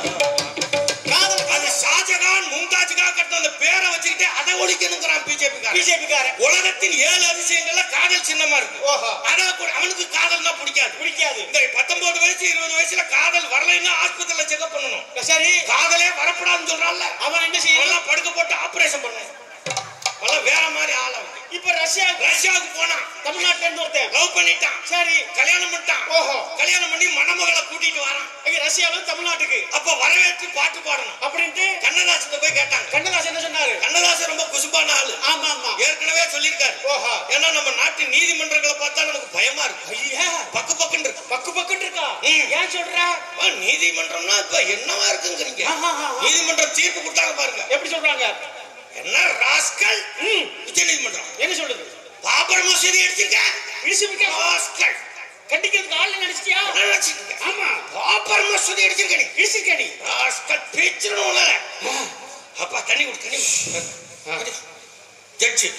காதல் அது ஷாஜகான் மும்தாஜுக்காக கட்டின அந்த பேரை வச்சுக்கிட்டு அதை ஒழிக்கணுங்கிறான் பிஜேபி பிஜேபி காரன் உலகத்தின் ஏழு அதிசயங்கள்ல காதல் சின்னமா இருக்கு ஓஹோ. ஆனா கூட அவனுக்கு காதல்னா பிடிக்காது பிடிக்காது இந்த பத்தொன்பது வயசு இருபது வயசுல காதல் வரலைன்னா ஆஸ்பத்திரியில செக்அப் பண்ணணும் சரி காதலே வரப்படாதுன்னு சொல்றான்ல அவன் என்ன செய்யணும் அவன்லாம் படுக்க போட்டு ஆபரேஷன் பண்ண அவன் வேற மாதிரி ஆள் அவன் இப்ப ரஷ்யா ரஷ்யாவுக்கு போனான் தமிழ்நாட்டுல இருந்து ஒருத்தன் லவ் பண்ணிட்டான் சரி கல்யாணம் பண்ணிட்டான் ஓஹோ. கல்யாணம் பண்ணி மணமகளை கூட்டிட்டு வரான் இங்க ரஷ்யாவில தமிழ்நாட்டுக்கு அப்ப வரவேற்று பாட்டு பாடணும் அப்படின்ட்டு கண்ணதாசன் போய் கேட்டாங்க கண்ணதாசன் என்ன சொன்னாரு கண்ணதாசன் ரொம்ப குசும்பான ஆளு ஆமா ஆமா ஏற்கனவே சொல்லியிருக்காரு ஓஹோ ஏன்னா நம்ம நாட்டு நீதிமன்றங்களை பார்த்தா நமக்கு பயமா இருக்கு ஐயா பக்கு பக்குன்னு இருக்கு பக்கு பக்குன்னு இருக்கா ம். ஏன் சொல்ற அப்ப நீதிமன்றம்னா இப்ப என்னவா இருக்குங்கிறீங்க ஆஹா, ஆஹா. நீதிமன்றம் தீர்ப்பு கொடுத்தாங்க பாருங்க எப்படி சொல்றாங்க என்ன ராஸ்கல் ம். உச்ச நீதிமன்றம் என்ன சொல்லுது பாபர் மசூதி அடிச்சிருக்க இடிச்சுபிக்க ராஸ்கல் கண்டிக்கிறதுக்கு ஆள் நினைச்சிட்டியா என்ன நினைச்சிருக்க? ஆமா பாபர் மசூதி அடிச்சிருக்க நீ இடிச்சிருக்க நீ ராஸ்கல் பிரிச்சிடணும் உன்னால அப்பா தண்ணி கொடு தண்ணி கொடு. ஜட்ஜு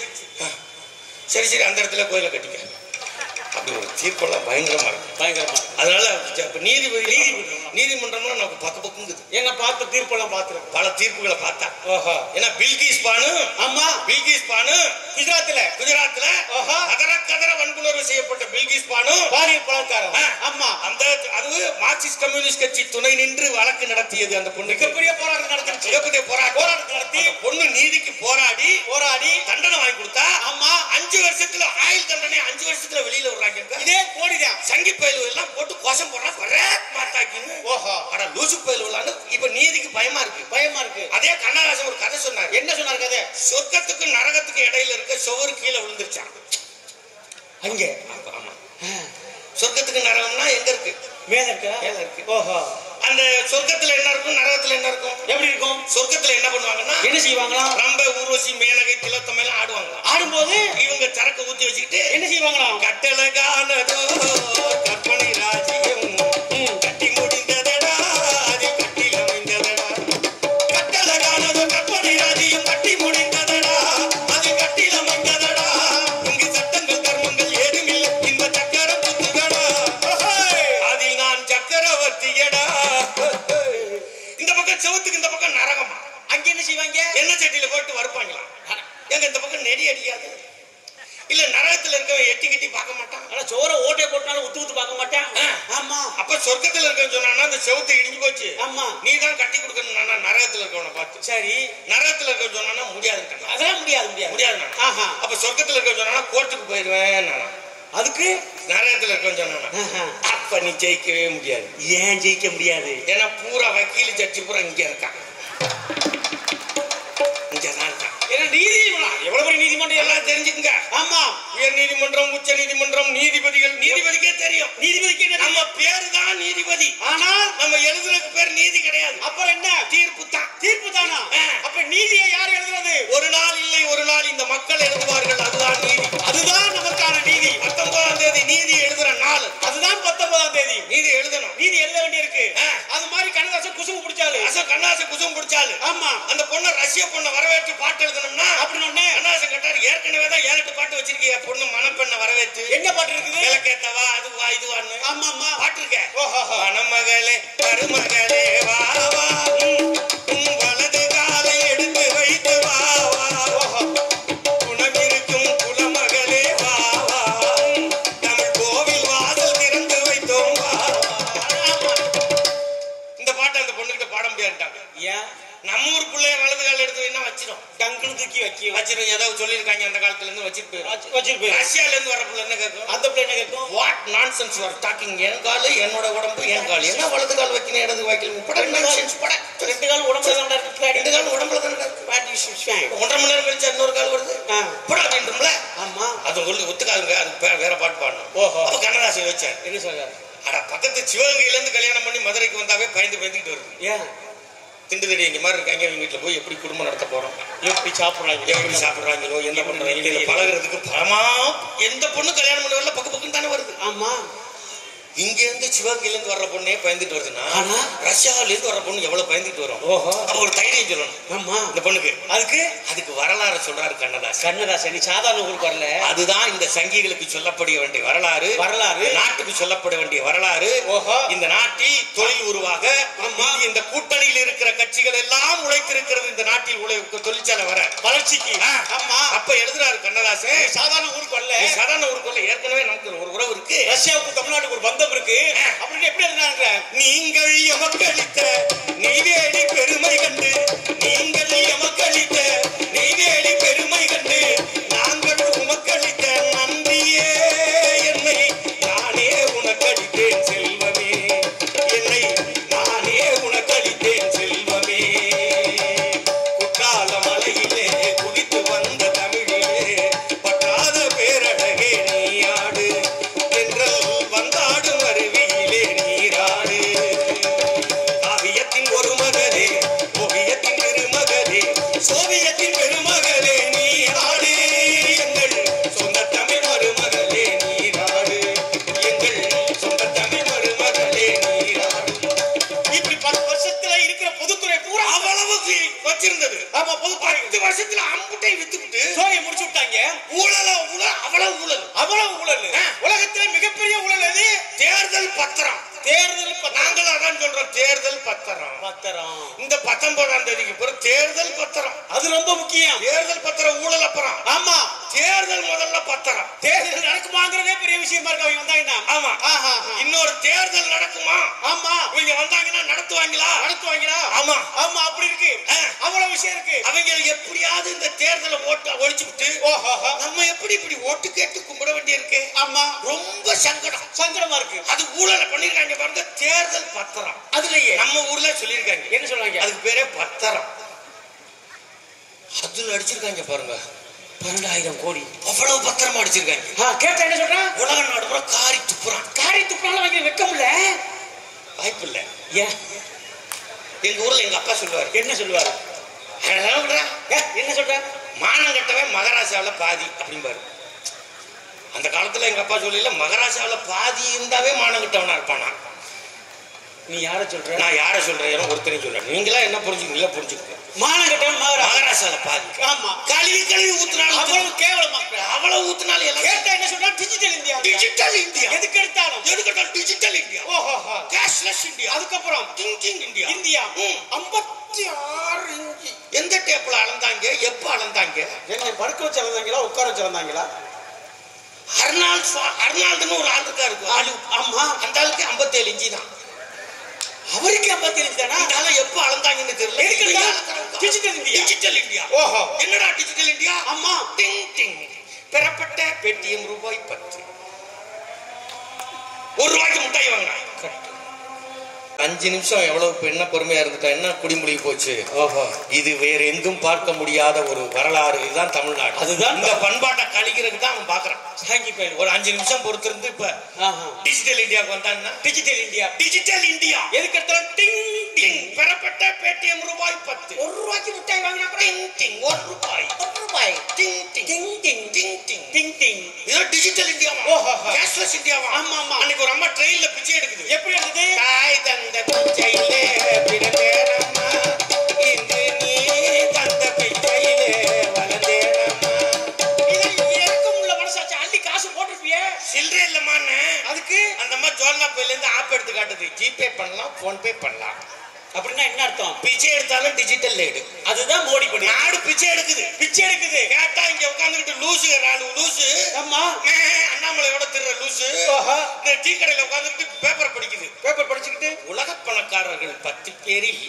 சரி சரி அந்த இடத்துல கோயிலை கட்டிக்க அப்படி ஒரு தீர்ப்பெல்லாம் பயங்கரமா இருக்கும் பயங்கரமா இருக்கு. அதனால இப்ப நீதிபதி நீதி நீதிமன்றம்லாம் நமக்கு பக்க பக்குங்குது என்ன பார்த்த தீர்ப்பெல்லாம் பாத்துறேன் பல தீர்ப்புகளை பார்த்தா ஓஹோ ஏன்னா பில்கிஸ் பானு ஆமா பில்கிஸ் பானு குஜராத்ல குஜராத்ல ஆஹா. கதற கதற வன்புணர்வு செய்யப்பட்ட பில்கிஸ் பானு பாலியல் பலாத்காரம் ஆ. ஆமா அந்த அது மார்க்சிஸ்ட் கம்யூனிஸ்ட் கட்சி துணை நின்று வழக்கு நடத்தியது அந்த பொண்ணுக்கு மிகப்பெரிய போராட்டம் நடந்துருச்சு மிகப்பெரிய போராட்டம் போராட்டம் நடத்தி அந்த பொண்ணு நீதிக்கு போராடி போராடி தண்டனை வாங்கி கொடுத்தா ஆமா அஞ்சு வருஷத்துல ஆயுள் தண்டனை அஞ்சு வருஷத்துல வெளியில விடுறாங்க இதே கோடிதான் சங்கி பயிலு எல்லாம் போட்டு கோஷம் போடுறா பரேத் மாத்தாக்கின்னு ஓஹோ ஆனா லூசு பயிலுலான்னு இப்ப நீதிக்கு பயமா இருக்கு பயமா இருக்கு அதே கண்ணதாசன் ஒரு கதை சொன்னாரு என்ன சொன்னாரு கதை சொர்க்கத்துக்கும் நரகத்துக்கும் இடையில இருக்க சுவர் கீழே விழுந்துருச்சான் அங்க அப்ப ஆமா சொர்க்கத்துக்கு நரகம்னா எங்க இருக்கு மேல இருக்கா மேல இருக்கு ஓஹோ அந்த சொர்க்கத்துல என்ன இருக்கும் நரகத்துல என்ன இருக்கும் எப்படி இருக்கும் சொர்க்கத்துல என்ன பண்ணுவாங்கன்னா என்ன செய்வாங்களாம் ரம்ப ஊர்வசி மேனகை திலத்தம் எல்லாம் ஆடுவாங்களாம் ஆடும்போது இவங்க சரக்கு ஊத்தி வச்சுக்கிட்டு என்ன செய்வாங்களாம் கட்டழகானதோ கற்பனை ராஜ்யம் ம். கட்டி முடிந்ததடா அது கட்டில் அமைந்ததடா கட்டழகானதோ கற்பனை ராஜ்யம் கட்டி முடிந்ததடா அது கட்டில் அமைந்ததடா இங்கு சட்டங்கள் தர்மங்கள் ஏதுமில்லை இந்த சக்கரம் குத்துதடா அதில் நான் சக்கரவர்த்தியடா இந்த பக்கம் செவத்துக்கு இந்த பக்கம் நரகமா அங்க என்ன செய்வாங்க எண்ணெய் சட்டியில போட்டு வறுப்பாங்களாம் எங்க இந்த பக்கம் நெடி அடிக்காது இல்ல நரகத்துல நரகத்துல இருக்கவன் எட்டி கிட்டி பார்க்க மாட்டான் ஆனா சோற ஓட்டை போட்டாலும் உத்து உத்து பார்க்க மாட்டேன் ஆ. ஆமா அப்ப சொர்க்கத்துல இருக்கவன் சொன்னான்னா அந்த செவுத்து இடிஞ்சு போச்சு ஆமா நீ தான் கட்டி கொடுக்கணும் நரகத்துல இருக்கவனை பார்த்து சரி நரகத்துல இருக்கவன் சொன்னான்னா முடியாதுன்ட்டான் அதெல்லாம் முடியாது முடியாது முடியாது ஆஹா அப்ப சொர்க்கத்துல இருக்கவன் சொன்னான்னா கோர்ட்டுக்கு போயிடுவேன் நானா. அதுக்கு நரகத்துல இருக்கவன் சொன்னானா ஆஹா. அப்ப நீ ஜெயிக்கவே முடியாது ஏன் ஜெயிக்க முடியாது ஏன்னா பூரா வக்கீல் ஜட்ஜி பூரா இங்க இருக்கான் இங்க தான் இருக்கான் ஏன்னா நீதிமன்றம் எவ்வளவு பெரிய நீதிமன்றம் எல்லாம் எல்லாம் தெரிஞ்சுக்குங்க ஆமா உயர் நீதிமன்றம் உச்ச நீதிமன்றம் நீதிபதிகள் நீதிபதிக்கே தெரியும் நீதிபதிக்கு என்ன நம்ம பேரு தான் நீதிபதி ஆனால் நம்ம எழுதுறதுக்கு பேர் நீதி கிடையாது அப்புறம் என்ன தீர்ப்பு தான் தீர்ப்பு தானா ஆ. அப்ப நீதியை யார் எழுதுறது ஒரு நாள் இல்லை ஒரு நாள் இந்த மக்கள் எழுதுவார்கள் அதுதான் நீதி அதுதான் நமக்கான நீதி பத்தொன்பதாம் தேதி நீதி எழுதுற நாள் அதுதான் பத்தொன்பதாம் தேதி நீதி எழுதணும் நீதி எழுத வேண்டியிருக்கு ஆ. அது மாதிரி கண்ணதாசன் குசும்பு பிடிச்சாலு அசோ கண்ணாசை குசும் பிடிச்சாலு ஆமா அந்த பொண்ணை ரஷ்ய பொண்ணை வரவேற்று பாட்டு எழுதணும்னா அப்படின்னு ஒண்ணு கண்ணாசன் கேட்டாரு ஏற்கனவே தான் ஏழு எட்டு பாட்டு வச்சிருக்கீங்க பொண்ணு மணப்பெண்ணை வரவேற்று என்ன பாட்டு இருக்குது விளக்கேத்தவா அதுவா இதுவான்னு ஆமா ஆமா பாட்டு இருக்க ஓஹோஹோ. மணமகளே மருமகளே வா வா உம், உம் வலது காலை எடுத்து வைத்து வா வா குணமிருக்கும் குலமகளே வா வா உம், தமிழ் கோவில் வாசல் திறந்து வைத்தோம் வா வா. இந்த பாட்டை அந்த பொண்ணுகிட்ட பாட முடியாதுட்டாங்க ஏன் நம்ம ஊர் பிள்ளைய வலது கால எடுத்து வைனா வச்சிரும் டங்குனு தூக்கி வைக்க வச்சிரும் ஏதாவது சொல்லியிருக்காங்க அந்த காலத்துல இருந்து வச்சிட்டு போயிடும் வச்சிட்டு போயிரு ரஷ்யால இருந்து வர பிள்ளை என்ன கேட்கும் அந்த பிள்ளை என்ன கேட்கும் what nonsense you are talking என் காலு என்னோட உடம்பு என் கால் என்ன வலது கால் வைக்கணும் இடது வைக்கணும் பட நான்சென்ஸ் பட ரெண்டு காலம் உடம்புல தான் இருக்கு ரெண்டு கால் உடம்புல தானே இருக்கு What is this fine? ஒன்றரை மணி நேரம் கழிச்சு இன்னொரு கால் வருது ஆ. பட அப்படின்றோம்ல ஆமா அது சொல்லி ஒத்துக்காதுங்க அது பே- வேற பாட்டு பாடணும் ஓஹோ. அப்ப கண்ணதாசன் வச்சார் என்ன சொல்றாரு அட பக்கத்து சிவகங்கையில இருந்து கல்யாணம் பண்ணி மதுரைக்கு வந்தாவே பயந்து பயந்துக்கிட்டு வருது ஏன் திண்டுதடி இங்க மாதிரி இருக்காங்க இவங்க வீட்டுல போய் எப்படி குடும்பம் நடத்த போறோம் எப்படி சாப்பிடுறாங்க எப்படி சாப்பிடுறாங்களோ என்ன பண்றாங்க இதை பழகுறதுக்கு பலமா எந்த பொண்ணு கல்யாணம் பண்ண வரல பக்கு பக்கம் தானே வருது ஆமா இங்க இருந்து சிவகங்கையில இருந்து வர்ற பொண்ணே பயந்துட்டு வருதுன்னா ஆனா? ரஷ்யாவில இருந்து வர்ற பொண்ணு எவ்வளவு பயந்துட்டு வரும் ஓஹோ அப்ப ஒரு தைரியம் சொல்லணும் ஆமா இந்த பொண்ணுக்கு அதுக்கு அதுக்கு வரலாறு சொல்றாரு கண்ணதாசன் கண்ணதாசன் நீ சாதாரண ஊருக்கு வரல அதுதான் இந்த சங்கிகளுக்கு சொல்லப்பட வேண்டிய வரலாறு வரலாறு. இந்த நாட்டுக்கு சொல்லப்பட வேண்டிய வரலாறு ஓஹோ. இந்த நாட்டில் தொழில் உருவாக ஆமா. இங்கு இந்த கூட்டணியில் இருக்கிற கட்சிகள் எல்லாம் உழைத்திருக்கிறது இந்த நாட்டில் உழை தொழிற்சாலை வர வளர்ச்சிக்கு ஆ. ஆமா அப்ப எழுதுறாரு கண்ணதாசன் நீ சாதாரண ஊருக்கு வரல நீ சாதாரண ஊருக்குள்ள ஏற்கனவே நமக்கு ஒரு உறவு இருக்கு ரஷ்யாவுக்கு தமிழ்நாட்டுக்கு ஒரு பந்தம் இருக்கு ஆ. அப்படின்னு எப்படி இருந்தாங்க நீங்கள் எமக்களித்த நெய்வேலி பெருமை கண்டு நீங்கள் எமக்களித்த நெய்வேலி பெருமை கண்டு நாங்கள் உமக்களித்த நன்றியே என்னை நானே உனக்களித்தேன் செல்வமே என்னை நானே உனக்களித்தேன் செல்வமே குற்றால மலையிலே குதித்து வந்த தமிழிலே பற்றாத பேரழகே நீயாடு என்றல் வந்தாடும் அருவியிலே நீராடு காவியத்தின் ஒரு மகளே ஓவியத்தின் பெருமகளே சோவியத்தின் பெருமகளே நீ ஆடு எங்கள் சொந்த தமிழ் மருமகளே நீராடு எங்கள் சொந்த தமிழ் மருமகளே நீராடு இப்படி பத்து வருஷத்துல இருக்கிற பொதுத்துறை பூரா அவ்வளவு வச்சிருந்தது ஆமா பொதுத்துறை பத்து வருஷத்துல அம்புட்டை வித்துவிட்டு சோழியை முடிச்சு விட்டாங்க ஊழல ஊழல் அவ்வளவு ஊழல் அவ்வளவு ஊழல் ஆ. உலகத்திலே மிகப்பெரிய ஊழல் எது தேர்தல் பத்திரம் தேர்தல் பத்திரம். நாங்களும் அதான் சொல்றோம் தேர்தல் பத்திரம் பத்திரம் இந்த பத்தொன்பதாம் தேதிக்கு பிறகு தேர்தல் பத்திரம் அது ரொம்ப முக்கியம் தேர்தல் பத்திரம் ஊழல் அப்புறம் ஆமா தேர்தல் முதல்ல பத்திரம் தேர்தல் நடக்குமாங்கிறதே பெரிய விஷயமா இருக்கு அவங்க வந்தாங்கன்னா ஆமா ஆஹா, ஆஹா. இன்னொரு தேர்தல் நடக்குமா ஆமா இவங்க வந்தாங்கன்னா நடத்துவாங்களா நடத்துவாங்களா ஆமா ஆமா அப்படி இருக்கு ஆ. அவ்வளவு விஷயம் இருக்கு அவங்க எப்படியாவது இந்த தேர்தலை ஓட்ட ஒழிச்சு விட்டு ஓஹோ நம்ம எப்படி இப்படி ஓட்டு கேட்டு கும்பிட வேண்டியிருக்கு ஆமா ரொம்ப சங்கடம் சங்கடமா இருக்கு அது ஊழல பண்ணிருக்காங்க பாருங்க தேர்தல் பத்திரம் அதுலயே நம்ம ஊர்ல சொல்லியிருக்காங்க என்ன சொல்றாங்க அதுக்கு பேரே பத்திரம் அதுல அடிச்சிருக்காங்க பாருங்க பன்னெண்டாயிரம் கோடி அவ்வளவு பத்திரமா அடிச்சிருக்காங்க ஆ, கேட்டா என்ன சொல்றான் உலக நாடு பூரா காரி துப்புறான் காரி துப்புனாலும் அவங்க வெக்கம் இல்ல வாய்ப்பு இல்ல ஏன் எங்க ஊர்ல எங்க அப்பா சொல்லுவாரு என்ன சொல்லுவாரு அதெல்லாம் விடுறா. ஏ, என்ன சொல்ற மானம் கட்டவன் மகாராஷ்டிராவுல பாதி அப்படிம்பாரு அந்த காலத்துல எங்க அப்பா சொல்லல மகாராஷ்டிராவுல பாதி இருந்தாவே மானம் கட்டவனா இருப்பானா நீ யார சொல்ற நான் யார சொல்றேன் ஏன்னா ஒருத்தரையும் சொல்றேன் நீங்களா என்ன புரிஞ்சுக்கீங்களா புரிஞ்சுக்கங்க மாநகட்டம் மகாராஷ்டிரா மகாராஷ்டிரால பாதி ஆமா கழுவி கழுவி ஊத்துனாலும் அவ்வளவு கேவலமா அவ்வளவு ஊத்துனாலும் எல்லாம் கேட்டா என்ன சொல்றா டிஜிட்டல் இந்தியா டிஜிட்டல் இந்தியா எதுக்கு எடுத்தாலும் எதுக்கட்டும் டிஜிட்டல் இந்தியா ஓஹோ கேஷ்லெஸ் இந்தியா அதுக்கப்புறம் திங்கிங் இந்தியா இந்தியா ம். ஐம்பத்தி ஆறு இஞ்சி எந்த டேப்ல அளந்தாங்க எப்ப அளந்தாங்க என்ன படுக்க வச்சு இறந்தாங்களா உட்கார வச்சு இறந்தாங்களா அர்னால்ட் ஸ்வா- அர்னால்டுன்னு ஒரு ஆள் இருக்காரு ஆளு ஆமா அந்த ஆளுக்கு 57 இன்ச்சு தான் அவருக்கு ஐம்பத்தி ஏழு தானா இந்த ஆளை எப்ப அளந்தாங்கன்னு தெரியல எதுக்குடா? Digital India. டிஜிட்டல் இந்தியா ஓஹோ. என்னடா டிஜிட்டல் இந்தியா ஆமா டிங் டிங் பெறப்பட்ட பேடிஎம் ரூபாய் பத்து ஒரு ரூபாய்க்கு முட்டாய் வாங்கினான் அஞ்சு நிமிஷம் எவ்வளவு பெண்ண பொறுமையா இருந்துட்டா என்ன குடிமொழி போச்சு ஓஹோ இது வேற எங்கும் பார்க்க முடியாத ஒரு வரலாறு இதுதான் தமிழ்நாடு அதுதான் இந்த பண்பாட்டை கழிக்கிறதுக்கு தான் அவன் பாக்குறான் தேங்க்யூ பேர் ஒரு அஞ்சு நிமிஷம் பொறுத்திருந்து இப்ப ஆஹா டிஜிட்டல் இந்தியாவுக்கு வந்தான்னா டிஜிட்டல் இந்தியா டிஜிட்டல் இந்தியா எதுக்கு எடுத்தாலும் டிங் டிங் பெறப்பட்ட பேடிஎம் ரூபாய் பத்து ஒரு ரூபாய்க்கு முட்டாய் வாங்கினா கூட டிங் டிங் ஒரு ரூபாய் ஒரு ரூபாய் டிங் டிங் டிங் டிங் டிங் டிங் டிங் டிங் இதோ டிஜிட்டல் இந்தியாவா ஓஹோ. கேஷ்லெஸ் இந்தியாவா ஆமா, ஆமா. அன்னைக்கு ஒரு அம்மா ட்ரெயின்ல பிச்சை எடுக்குது எப்படி இருந்தது தாய் தந்த பிச்சையிலே பிறந்தேனம்மா இன்று நீ தந்த பிச்சையிலே வளர்ந்தேனம்மா இது எனக்கும் உள்ள மனசாச்சு அள்ளி காசு போட்டிருப்பியே சில்லறை இல்லம்மான்னு அதுக்கு அந்த அம்மா ஜோல்னா பையில இருந்து ஆப் எடுத்து காட்டுது ஜிபே பண்ணலாம் போன் பே பண்ணலாம் அப்படின்னா என்ன அர்த்தம் பிச்சை எடுத்தாலும் டிஜிட்டல் எடு அதுதான் மோடி பண்ணி நாடு பிச்சை எடுக்குது பிச்சை எடுக்குது கேட்டா இங்க உட்காந்துக்கிட்டு லூசு நாலு லூசு ஆமா மே, அண்ணாமலையோட திரு லூசு ஓஹோ. இந்த டீ கடையில உட்காந்துக்கிட்டு பேப்பர் படிக்குது பேப்பர் படிச்சுக்கிட்டு உலக பணக்காரர்கள் பத்து பேரில்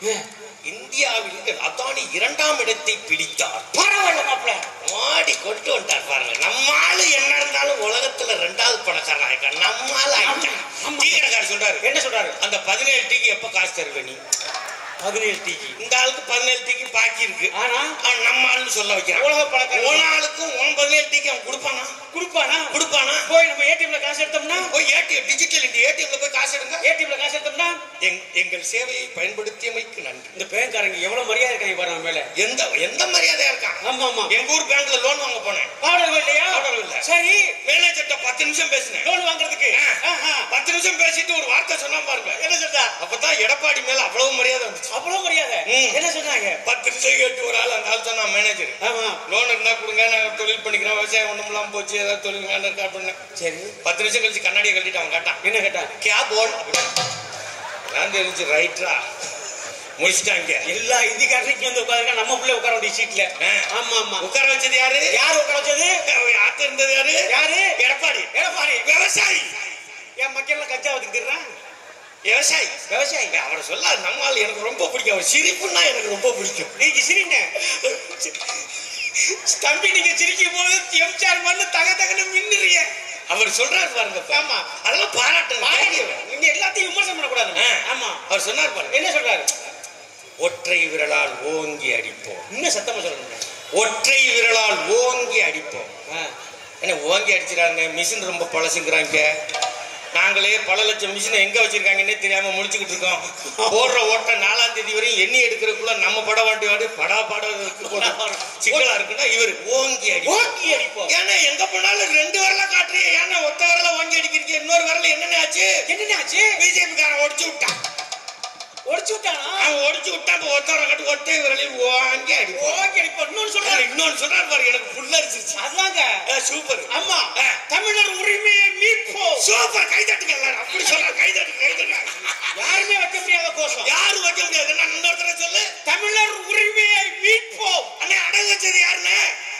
இந்தியாவில் அதானி இரண்டாம் இடத்தை பிடித்தார் பரவாயில்ல மாப்பிள்ள மாடி கொண்டு வந்துட்டார் பாருங்க நம்ம ஆளு என்ன இருந்தாலும் உலகத்துல ரெண்டாவது பணக்காரன் ஆயிட்டான் நம்ம ஆளு ஆயிட்டான் ஆமா. டீ கடைக்காரர் சொல்றாரு என்ன சொல்றாரு அந்த பதினேழு டீக்கு எப்ப காசு தருவ நீ பதினேழு டிக்கி இந்த ஆளுக்கு பதினேழு டீக்கு பாக்கி இருக்கு ஆனா அவன் நம்ம ஆளுன்னு சொல்ல வைக்கிறான் உலக பணக்காரன். உன் ஆளுக்கும் உன் பதினேழு டீக்கு அவன் கொடுப்பானா கொடுப்பானா கொடுப்பானா போய் நம்ம ஏடிஎம்ல காசு எடுத்தோம்னா போய் ஏடிஎம் டிஜிட்டல் இந்தியா ஏடிஎம்ல போய் காசு எடுங்க ஏடிஎம்ல காசு எடுத்தோம்னா எங்- எங்கள் சேவையை பயன்படுத்தியமைக்கு நன்றி இந்த பேங்காரங்க எவ்வளவு மரியாதை இருக்காங்க பாரு நம்ம மேல எந்த எந்த மரியாதையா இருக்கான் ஆமா ஆமா எங்க ஊர் பேங்க்ல லோன் வாங்க போனேன் ஆர்டர் இல்லையா ஆர்டர் இல்ல. சரி மேனேஜர்ட்ட பத்து நிமிஷம் பேசினேன் லோன் வாங்குறதுக்கு ஆ. ஆஹா. பத்து நிமிஷம் பேசிட்டு ஒரு வார்த்தை சொன்னா பாருங்க என்ன சொல்றா அப்பதான் எடப்பாடி மேல அவ்வளவு மரியாதை வந்துச்சு அவ்வளவு மரியாதை ம். என்ன சொன்னாங்க பத்து நிமிஷம் கேட்டு ஒரு ஆள் அந்த ஆள் சொன்னா மேனேஜர் ஆமா லோன் இருந்தா கொடுங்க நான் தொழில் பண்ணிக்கிறேன் விவசாயம் ஒண்ணும் இல்லாம போச்சு ஏதாவது தொழில் வேண்டாம் இருக்கா அப்படின்னு சரி பத்து நிமிஷம் கழிச்சு கண்ணாடியை கழட்டிட்டு அவன் கேட்டான் என்ன கேட்டா கே போல் நான் தெரிஞ்சு ரைட்ரா முடிச்சிட்டாங்க எல்லா இந்திக்காரனையும் வந்து உட்காருங்க நம்ம பிள்ளை உட்கார வேண்டிய சீட்ல ஆ. ஆமா ஆமா உட்கார வச்சது யாரு யார் உட்கார வச்சது ஆத்த இருந்தது யாரு யாரு எடப்பாடி எடப்பாடி விவசாயி என் மக்கள் கஞ்சா வச்சுக்கிறான் விவசாயி விவசாயி அவரை சொல்ல நம்மால் எனக்கு ரொம்ப பிடிக்கும் அவர் சிரிப்புன்னா எனக்கு ரொம்ப பிடிக்கும் நீங்க சிரிங்க தம்பி நீங்க சிரிக்கும் போது எம்ஜிஆர் மண்ணு தக தகன்னு மின்னுறீங்க அவர் சொல்றாரு பாருங்க இப்ப. ஆமா. அதெல்லாம் பாராட்டு நீங்க எல்லாத்தையும் விமர்சனம் பண்ணக்கூடாது ஆமா அவர் சொன்னார் பாருங்க என்ன சொல்றாரு ஒற்றை விரலால் ஓங்கி அடிப்போம் இன்னும் சத்தமா சொல்லுங்க ஒற்றை விரலால் ஓங்கி அடிப்போம் என்ன ஓங்கி அடிச்சிடாங்க மிஷின் ரொம்ப பழசுங்கிறாங்க நாங்களே பல லட்சம் மிஷினை எங்க வச்சிருக்காங்கன்னே தெரியாம முடிச்சுக்கிட்டு இருக்கோம் போடுற ஓட்ட நாலாம் தேதி வரையும் எண்ணி எடுக்கிறதுக்குள்ள நம்ம பட வாண்டி வாடி படா பாட சிக்கலா இருக்குன்னா இவர் ஓங்கி அடி ஓங்கி அடிப்போம் ஏன்னா எங்க போனாலும் ரெண்டு வரல காட்டுறீங்க ஏன்னா ஒத்த வரல ஓங்கி அடிக்கிறீங்க இன்னொரு வரல என்னென்ன ஆச்சு என்னென்ன ஆச்சு பிஜேபி காரன் ஒடிச்சு விட்டான் ஒடிச்சு விட்டானா அவன் ஒடிச்சு விட்டா இப்ப ஒத்த வரல காட்டு ஒத்தை விரலில் ஓங்கி அடிப்போம் ஓங்கி அடிப்போம் இன்னொன்னு சொல்றாரு இன்னொன்னு சொல்றாரு பாரு எனக்கு புல்லரிச்சிருச்சு அதாங்க சூப்பர் ஆமா ஆ. தமிழர் உரிமையை மீட்போம் சூப்பர் கை தட்டுங்க எல்லாரும் அப்படி சொல்ற கை தட்டுங்க கை தட்டுங்க யாருமே வைக்க முடியாத கோஷம் யாரும் வைக்க முடியாது நான் இன்னொருத்தர சொல்லு தமிழர் உரிமையை மீட்போம் அண்ணே அடகு வச்சது யாருண்ணே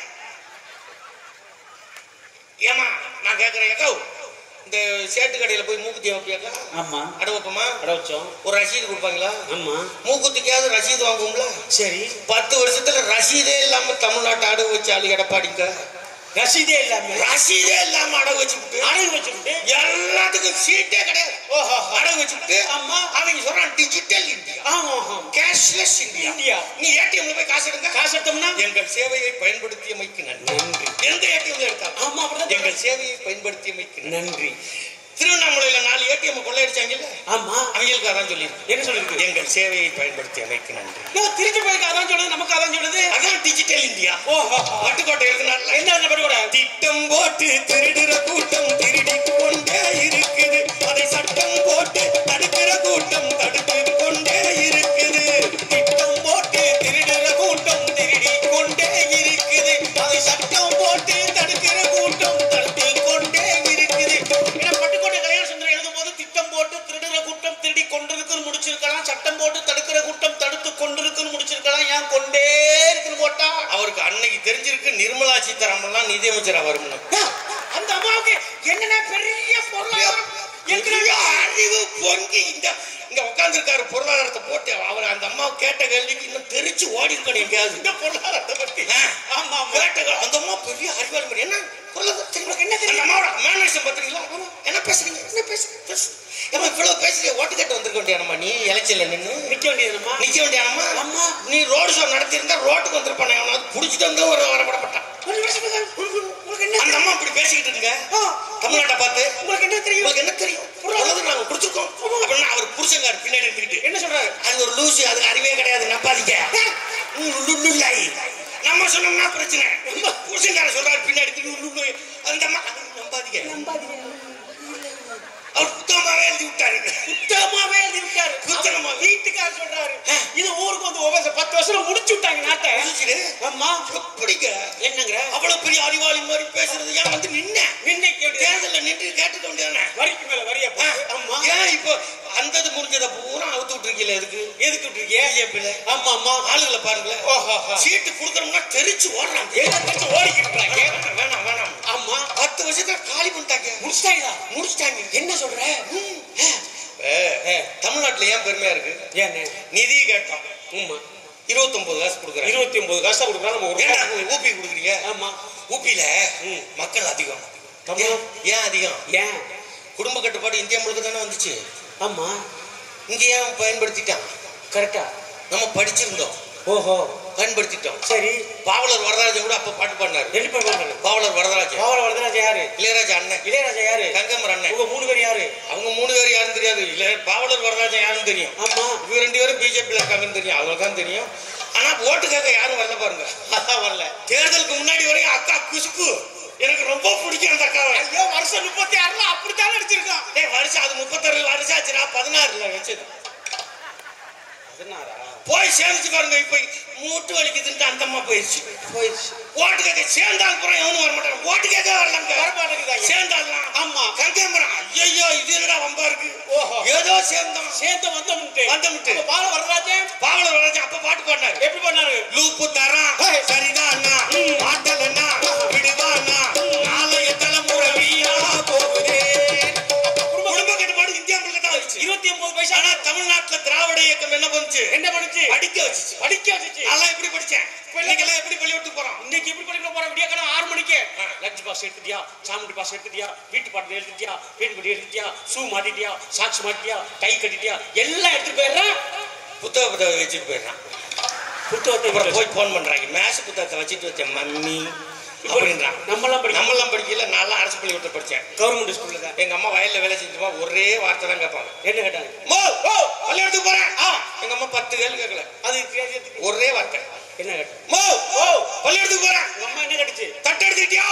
ஏமா நான் கேக்குறேன் ஏக்கோ இந்த சேட்டு கடையில போய் மூக்குத்தி வைப்பியாக்கா ஆமா அடை வைப்போமா அட வச்சோம் ஒரு ரசீது கொடுப்பாங்களா ஆமா மூக்குத்திக்காவது ரசீது வாங்குவோம்ல சரி பத்து வருஷத்துல ரசீதே இல்லாம தமிழ்நாட்டை அடகு வச்ச ஆளு எடப்பாடிங்க ரசீதே இல்லாம ரசீதே இல்லாம அடகு வச்சுக்கிட்டு அடகு வச்சுக்கிட்டு எல்லாத்துக்கும் சீட்டே கிடையாது ஓஹோ அடகு வச்சுக்கிட்டு ஆமா. அவங்க சொல்றான் டிஜிட்டல் இந்தியா ஆமா ஆமா கேஷ்லெஸ் இந்தியா இந்தியா. நீ ஏடிஎம்ல போய் காசு எடுங்க காசு எடுத்தோம்னா எங்கள் சேவையை பயன்படுத்தியமைக்கு நன்றி நன்றி எந்த ஏடிஎம்ல எடுத்தாலும் ஆமா அப்படிதான் எங்கள் சேவையை பயன்படுத்தியமைக்கு நன்றி நன்றி திருவண்ணாமலையில நாலு ஏடிஎம் கொள்ளையடிச்சாங்கல்ல ஆமா அவங்களுக்கு அதான் சொல்லி என்ன சொல்லிருக்கு எங்கள் சேவையை பயன்படுத்தியமைக்கு நன்றி நான் திருச்சி போயிருக்கு அதான் சொல்லுது நமக்கு அதான் சொல்லுது அதான் டிஜிட்டல் இந்தியா ஓஹோ பட்டுக்கோட்டை எழுதினார்ல என்ன அந்த படி கூட திட்டம் போட்டு திருடுற கூட்டம் திருடி கொண்டே இருக்குது அதை சட்டம் போட்டு தடுக்கிற கூட்டம் தடுத்து கொண்டே இருக்குது திட்டம் போட்டு திருடுற கூட்டம் திருடி கொண்டே இருக்குது அதை சட்டம் போட்டு தடுக்கிற கூட்டம் தடுத்து கொண்டே இருக்குது ஏன்னா பட்டுக்கோட்டை கல்யாண சுந்தரம் எழுதும் போது திட்டம் போட்டு திருடுற கூட்டம் திருடி கொண்டிருக்குன்னு முடிச்சிருக்கலாம் சட்டம் போட்டு தடுக்கிற கூட்டம் தடுத்து கொண்டிருக்குன்னு முடிச்சிருக்கலாம் ஏன் கொண்டே இருக்குன்னு போட்டா அவருக்கு அன்னைக்கு தெரிஞ்சிருக்கு நிர்மலா சீதாராமன்லாம் நிதியமைச்சரா வரும்னு அந்த அம்மா நமக்கு என்னென்ன பெரிய பொருளாதாரம் பெரிய இருக்கிற அறிவு பொங்கி இங்க இங்க உட்கார்ந்திருக்காரு பொருளாதாரத்தை போட்டு அவர் அந்த அம்மா கேட்ட கேள்விக்கு இன்னும் தெரிச்சு ஓடி இருக்கணும் எங்கேயாவது இந்த பொருளாதாரத்தை பத்தி ஆ. ஆமா ஆமா கேட்ட கே- அந்த அம்மா பெரிய அறிவாளி மாதிரி என்ன பொருளாதாரம் தெரியுமா? உங்களுக்கு என்ன தெரியும்? அந்த அம்மாவோட மேனேஜர் பாத்தீங்களா என்ன பேசுறீங்க என்ன பேசுறீங்க பேசு. ஏம்மா இவ்வளவு பேசுறீங்க ஓட்டு கேட்டு வந்திருக்க வேண்டியானம்மா நீ எலெக்ஷன்ல நின்னு நிக்க வேண்டியதுமா நிக்க வேண்டியானம்மா அம்மா. நீ ரோடு ஷோ நடத்தி இருந்தா ரோட்டுக்கு வந்திருப்பானே அவனாவது புடிச்சிட்டு வந்து ஒரு வரப்படப்பட்டான் உங்களுக்கு என்ன அந்த அம்மா இப்படி பேசிக்கிட்டு இருக்குங்க ஆ. தமிழ்நாட்டை பார்த்து உங்களுக்கு என்ன தெரியும் உங்களுக்கு என்ன தெரியும் பொருளாதாரம் நாங்க கொடுத்துருக்கோம் அப்படின்னா அவர் புருஷங்கார் பின்னாடி இருந்துக்கிட்டு என்ன சொல்றாரு அது ஒரு லூசு அதுக்கு அறிவே கிடையாது நம்பாதீங்க ம், லுல்லுல்லாய். நம்ம சொன்னோம்னா பிரச்சனை நம்ம புருஷன்கார சொல்றாரு பின்னாடி திரு லுல்லு. அந்த அம்மா அது நம்பாதீங்க அவர் புத்தகமாவே எழுதி விட்டாரு புத்தகமாவே எழுதி விட்டாரு புத்தகமா? வீட்டுக்காரர் சொல்றாரு இது ஊருக்கு வந்து ஒவ்வொரு பத்து வருஷம் முடிச்சு விட்டாங்க நாட்டை புரிஞ்சுது? அம்மா எப்படிங்க என்னங்கிற அவ்வளவு பெரிய அறிவாளி மாதிரி பேசுறது ஏன் வந்து நின்ன இன்னைக்கு தேர்தல்ல நின்று கேட்டுக்க வேண்டியதானே வரிக்கு மேல வரிய ஆ, அம்மா ஏன் இப்போ அந்தது முடிஞ்சதை பூரா அவுத்து விட்டுருக்கீங்களே எதுக்கு எதுக்கு விட்டுருக்கிய பிஜேபியில ஆமா அம்மா ஆளுகளை பாருங்களேன் ஓஹோ சீட்டு கொடுக்கணும்னா தெரிச்சு ஓடுறாங்க எதை தெரிஞ்சு ஓடிக்கிட்டு இருக்காங்க வேணாம், வேணாம் வேணாம் ஆமா பத்து வருஷத்துல காலி பண்ணிட்டாங்க முடிச்சிட்டாங்களா முடிச்சிட்டாங்க என்ன சொல்ற தமிழ்நாட்டுல ஏன் பெருமையா இருக்கு ஏன்னு நிதி கேட்டோம் உமா இருபத்தொன்பது காசு கொடுக்குறேன் இருபத்தி ஒன்பது காசு கொடுக்குறா நம்ம ஒரு ஏன்டா ஊபி கொடுக்குறீங்க ஆமா ஊபியில ம். மக்கள் அதிகம் தமிழ். ஏன்? ஏன் அதிகம் ஏன் குடும்ப கட்டுப்பாடு இந்தியா முழுக்க தானே வந்துச்சு ஆமா இங்க ஏன் பயன்படுத்திட்டான் கரெக்டா நம்ம படிச்சிருந்தோம் ஓஹோ பயன்படுத்திட்டோம் சரி பாவலர் வரதராஜன் கூட அப்ப பாட்டு பாடினாரு ரெடி பண்ணுவாங்க பாவலர் வரதராஜன் பாவல வரதராஜா யாரு இளையராஜா அண்ணன் இளையராஜா யாரு கங்கமர் அண்ணன் உங்க மூணு பேர் யாரு அவங்க மூணு பேர் யாரும் தெரியாது இல்ல பாவலர் வரதராஜன் யாருன்னு தெரியும் ஆமா இவங்க ரெண்டு பேரும் பிஜேபியில் இருக்காங்கன்னு தெரியும் அவ்வளவுதான் தெரியும் ஆனா ஓட்டு கேட்க யாரும் வரல பாருங்க அதான் வரல தேர்தலுக்கு முன்னாடி வரையும் அக்கா குசுக்கு எனக்கு ரொம்ப பிடிக்கும் அந்த அக்காவை ஐயோ வருஷம் முப்பத்தி ஆறுல அப்படித்தான் நடிச்சிருக்கான் டேய் வருஷம் அது முப்பத்தாறு வருஷம் ஆச்சு நான் பதினாறுல வச்சது பதினாறா போய் சேர்ந்துச்சு பாருங்க இப்ப மூட்டு வலிக்குதுன்ட்டு அந்த அம்மா போயிடுச்சு போயிடுச்சு ஓட்டு கேட்க சேர்ந்தால் அப்புறம் எவனும் வர மாட்டாங்க ஓட்டு கேட்க வரலாங்க வரமாட்டேங்குதாங்க. சேர்ந்தாலாம் ஆமா கங்கேமரம் ஐயோ இது என்னடா வம்பா இருக்கு ஓஹோ. ஏதோ சேர்ந்தோம் சேர்த்து வந்தமுட்டு வந்தமுட்டு. அப்ப பால வரதராஜன் பாவலர் வரதராஜன் அப்ப பாட்டு பாடினாரு எப்படி பண்ணாரு லூப்பு தரான் ஹே. சரிதான் அண்ணா மாட்டல் அண்ணா விடுவா அண்ணா நாளைய தலைமுறை வீணா போகுதே குடும்ப கட்டுப்பாடு இந்தியா முழுக்க தான் வந்துச்சு இருபத்தி ஒன்பது பைசா ஆனா தமிழ்நாட்டுல திராவிட இயக்கம் என்ன பண்ணுச்சு என்ன பண்ணுச்சு படிக்க வச்சுச்சு படிக்க வச்சுச்சு அதெல்லாம் எப்படி படிச்சேன் இன்னைக்கெல்லாம் எப்படி பள்ளிவிட்டு போறோம் இன்னைக்கு எப்படி படிக்க போற விடிய காலம் ஆறு மணிக்கு லஞ்ச் பாஸ் எடுத்துட்டியா சாமுண்டி பாஸ் எடுத்துட்டியா வீட்டு பாட்டு எழுதிட்டியா வீட்டு படி எடுத்துட்டியா ஷூ மாட்டிட்டியா சாக்ஸ் மாட்டிட்டியா கை கட்டிட்டியா எல்லாம் எடுத்துட்டு போயிடுறேன் புத்தக புத்தகம் வச்சுட்டு போயிடுறான் புத்தகத்தை அப்புறம் இவரு போய் போன் பண்றாங்க மேச புத்தகத்தை வச்சுட்டு வச்சேன் மம்மி அப்படின்றான் நம்மலாம் படிக்க நம்மளாம் படிக்கல நான்லாம் அரசு பள்ளிக்கூடத்தில் படிச்சேன் கவர்மெண்ட் ஸ்கூல்ல தான் எங்க அம்மா வயல்ல வேலை செஞ்சுமா ஒரே வார்த்தை தான் கேட்பாங்க என்ன கேட்டாங்க மோ ஓ பள்ளிக்கூடத்துக்கு போறேன் ஆ எங்க அம்மா பத்து கேள்வி கேட்கல அது தெரியாது. ஒரே வார்த்தை என்ன கேட்டாங்க மோ ஓ பள்ளிக்கூடத்துக்கு போறேன் உங்க அம்மா என்ன கட்டுச்சு தட்டு எடுத்துக்கிட்டியா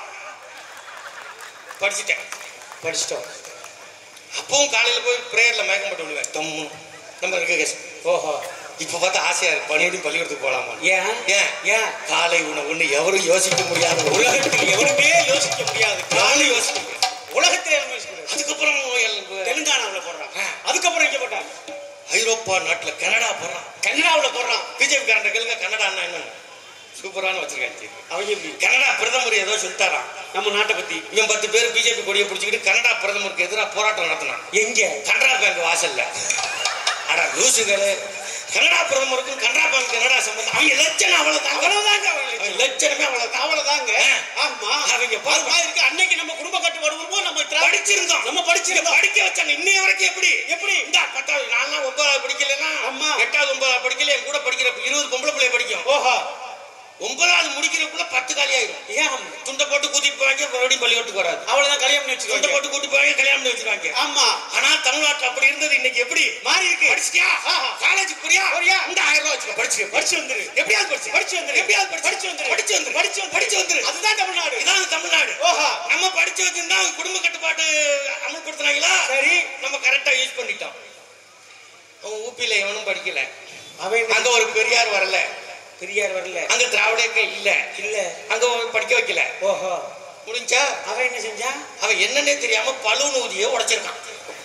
படிச்சுட்டேன் படிச்சிட்டோம் அப்பவும் காலையில போய் பிரேயர்ல மயக்கம் போட்டு விடுவேன் தம்மு நம்ம இருக்க கேஸ் ஓஹோ இப்ப பார்த்தா ஆசையா இருக்கு மறுபடியும் பள்ளிக்கூடத்துக்கு போலாமா ஏன் ஏன் ஏன் காலை உணவுன்னு எவரும் யோசிக்க முடியாத ஒரு உலகத்தில் எவருமே யோசிக்க முடியாது நானும் யோசிக்க முடியாது உலகத்தில் எவரும் யோசிக்க முடியாது அதுக்கப்புறம் எல்லாம் தெலுங்கானாவுல போடுறான் அதுக்கப்புறம் இங்க போட்டான் ஐரோப்பா நாட்டுல கனடா போறான் கனடாவுல போடுறான் பிஜேபி காரண்ட கேளுங்க கனடான்னா என்னன்னு சூப்பரான வச்சிருக்காங்க அவங்க எப்படி கனடா பிரதமர் ஏதோ சொல்லிட்டாராம் நம்ம நாட்டை பத்தி இவன் பத்து பேர் பிஜேபி கொடியை பிடிச்சிக்கிட்டு கனடா பிரதமருக்கு எதிராக போராட்டம் நடத்தினான் எங்க கனரா பேங்க் வாசல்ல அட லூசுகளே கனடா பிரதமருக்கும் கனரா பேங்க் கனடா சம்பந்தம் அவங்க லட்சணம் அவ்வளவுதான் அவ்வளவுதாங்க அவங்க அவங்களுக்கு லட்சணமே அவ்வளவுதான் அவ்வளவுதாங்க ஆ. ஆமா அவங்க அது பாருங்க மாதிரி இருக்கு அன்னைக்கு நம்ம குடும்ப கட்டு வருவோம் நம்ம திரா- படிச்சிருந்தோம் நம்ம படிச்சிருந்தோம் படிக்க வச்சாங்க இன்னைய வரைக்கும் எப்படி எப்படி இந்த பத்தாவது நான்லாம் ஒன்பதாவது படிக்கலன்னா ஆமா. எட்டாவது ஒன்பதாவது படிக்கல என் கூட படிக்கிற இருபது பொம்பளை பிள்ளை படிக்கும் ஓஹோ ஒன்பதாவது முடிக்கிறதுக்குள்ள பத்து காலி ஆயிரும் ஏன் துண்டை போட்டு கூட்டிட்டு போவாங்க மறுபடியும் பள்ளிக்கூட்டுக்கு வராது அவ்வளவுதான் கல்யாணம் பண்ணி துண்டை வச்சுக்கோங்க போட்டு கூட்டி போவாங்க கல்யாணம் பண்ணி வச்சிருவாங்க ஆமா ஆனா தமிழ்நாட்டுல அப்படி இருந்தது இன்னைக்கு எப்படி மாறி இருக்கு படிச்சிட்டியா காலேஜ் போறியா போறியா? இந்த ஆயிரம் ரூபாய் வச்சுக்க படிச்சு படிச்சு வந்துரு எப்படியாவது படிச்சு படிச்சு வந்துரு எப்படியாவது படிச்சு படிச்சு வந்துரு படிச்சு வந்துரு படிச்சு வந்துரு படிச்சு வந்துரு அதுதான் தமிழ்நாடு இதான் தமிழ்நாடு ஓஹோ நம்ம படிச்சு வச்சிருந்தா அவங்க குடும்ப கட்டுப்பாட்டு அமல்படுத்தினாங்களா சரி நம்ம கரெக்டா யூஸ் பண்ணிட்டோம் அவன் ஊப்பில எவனும் படிக்கல அவன் அங்க ஒரு பெரியார் வரல பெரியார் வரல அங்க திராவிட இயக்கம் இல்ல இல்ல அங்க ஒரு படிக்க வைக்கல ஓஹோ முடிஞ்சா அவன் என்ன செஞ்சான் அவன் என்னன்னே தெரியாம பலூன் ஊதிய உடைச்சிருக்கான்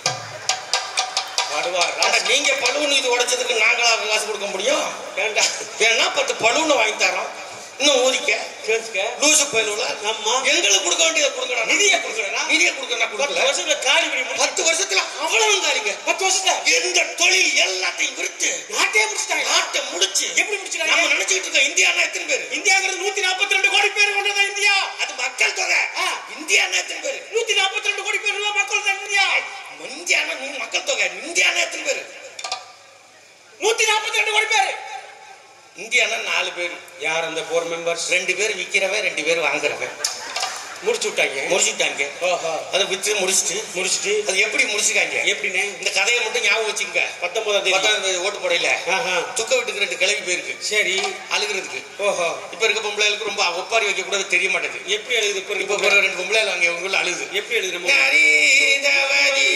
பாடுவார் ஆனா நீங்க பலூன் இது உடைச்சதுக்கு நாங்களா காசு கொடுக்க முடியும் வேண்டாம் வேணா பத்து பலூனை வாங்கி தரோம் இன்னும் ஊதிக்க கேட்டுக்க லூசு பயிலுல ஆமா எங்களுக்கு கொடுக்க வேண்டியதை கொடுங்கடா நிதியை கொடுக்கணும் பத்து கொடுக்கல வருஷத்துல காலி பண்ணி முடிச்சு பத்து வருஷத்துல அவ்வளவு காலிங்க பத்து வருஷத்துல எந்த தொழில் எல்லாத்தையும் விருத்து நாட்டே முடிச்சிட்டாங்க நாட்டை முடிச்சு எப்படி முடிச்சிட்டாங்க? நம்ம நினைச்சிட்டு இருக்கோம் இந்தியானா எத்தனை பேர் இந்தியாங்கிறது நூத்தி நாற்பத்தி ரெண்டு கோடி பேர் கொண்டதா இந்தியா அது மக்கள் தொகை ஆ. இந்தியானா எத்தனை பேர் நூத்தி நாற்பத்தி ரெண்டு கோடி பேர் உள்ள மக்கள் தான் இந்தியா இந்தியானா நீ மக்கள் தொகை இந்தியானா எத்தனை பேர் நூத்தி நாற்பத்தி ரெண்டு கோடி பேர் இந்தியானா நாலு பேர் யார் அந்த போர் மெம்பர்ஸ் ரெண்டு பேர் விக்கிறவன் ரெண்டு பேர் வாங்குறவன் முடிச்சு விட்டாங்க முடிச்சுட்டாங்க ஓஹோ அதை வித்து முடிச்சுட்டு முடிச்சிட்டு அது எப்படி முடிச்சுக்காங்க எப்படின்னு இந்த கதையை மட்டும் ஞாபகம் வச்சுக்கங்க பத்தொன்பதாம் தேதி பத்தாம் தேதி ஓட்டு போடையில ஆஹா. துக்க வீட்டுக்கு ரெண்டு கிளவி போயிருக்கு சரி அழுகிறதுக்கு ஓஹோ இப்ப இருக்க பொம்பளைகளுக்கு ரொம்ப ஒப்பாரி வைக்க கூடாது தெரிய மாட்டேங்குது எப்படி எழுது இப்ப இப்ப இப்ப ஒரு ரெண்டு பொம்பளைகள் அங்க உள்ள அழுது எப்படி எழுதுறோம் நரீதவதி.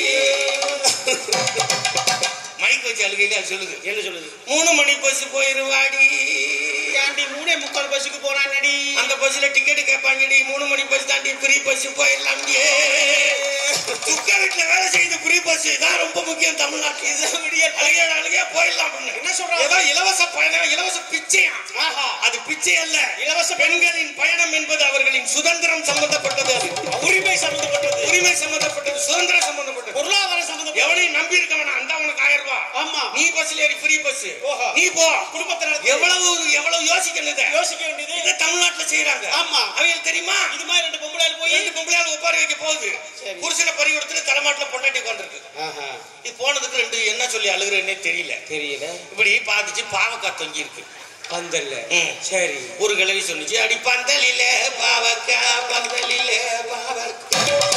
மைக் வச்சு அழுகையில அது சொல்லுது என்ன சொல்லுது மூணு மணி பஸ் போயிருவாடி ஏன்டி மூணே முக்கால் பஸ்ஸுக்கு போறானடி அந்த பஸ்ல டிக்கெட் கேட்பாங்கடி மூணு மணி பஸ் தாண்டி ஃப்ரீ பஸ் போயிடலாம் துக்க வீட்டுல வேலை செய்யுது ஃப்ரீ பஸ் தான் ரொம்ப முக்கியம் தமிழ்நாட்டுல அழுகையா அழுகையா போயிடலாம் அப்படின்னு. என்ன சொல்றாங்க? ஏதோ இலவச பயணம் இலவச பிச்சையா ஆஹா அது பிச்சை அல்ல இலவச பெண்களின் பயணம் என்பது அவர்களின் சுதந்திரம் சம்பந்தப்பட்டது அது உரிமை சம்பந்தப்பட்டது உரிமை சம்பந்தப்பட்டது சுதந்திரம் சம்பந்தப்பட்டது பொருளாதாரம் சம்பந்தப்பட்டது எவனையும் நம்பி இருக்க வேணாம் அந்த உனக்கு ஆயிரம் ரூபாய் ஆமா நீ பஸ்ல ஏறி ஃப்ரீ பஸ் ஓஹோ. நீ போ குடும்பத்தை நடத்தி எவ்வளவு எவ்வளவு யோசிக்கணும் இதை. யோசிக்க வேண்டியது இதை தமிழ்நாட்டுல செய்யறாங்க ஆமா. அவங்களுக்கு தெரியுமா இது மாதிரி ரெண்டு பொம்பளைகள் போய் ரெண்டு பொம்பளையால் ஒப்பாரி வைக்க போகுது சரி. புருஷனை பறி கொடுத்துட்டு தலைமாட்டுல பொண்டாட்டி உட்காந்துருக்கு ஆஹா இது போனதுக்கு ரெண்டு என்ன சொல்லி அழுகுறேன்னே தெரியல தெரியல இப்படி பார்த்துச்சு பாவக்காய் தொங்கி இருக்கு பந்தல்ல ம். சரி ஒரு கிழவி சொன்னுச்சு அடி பந்தலில பாவக்கா பந்தலில பாவக்கா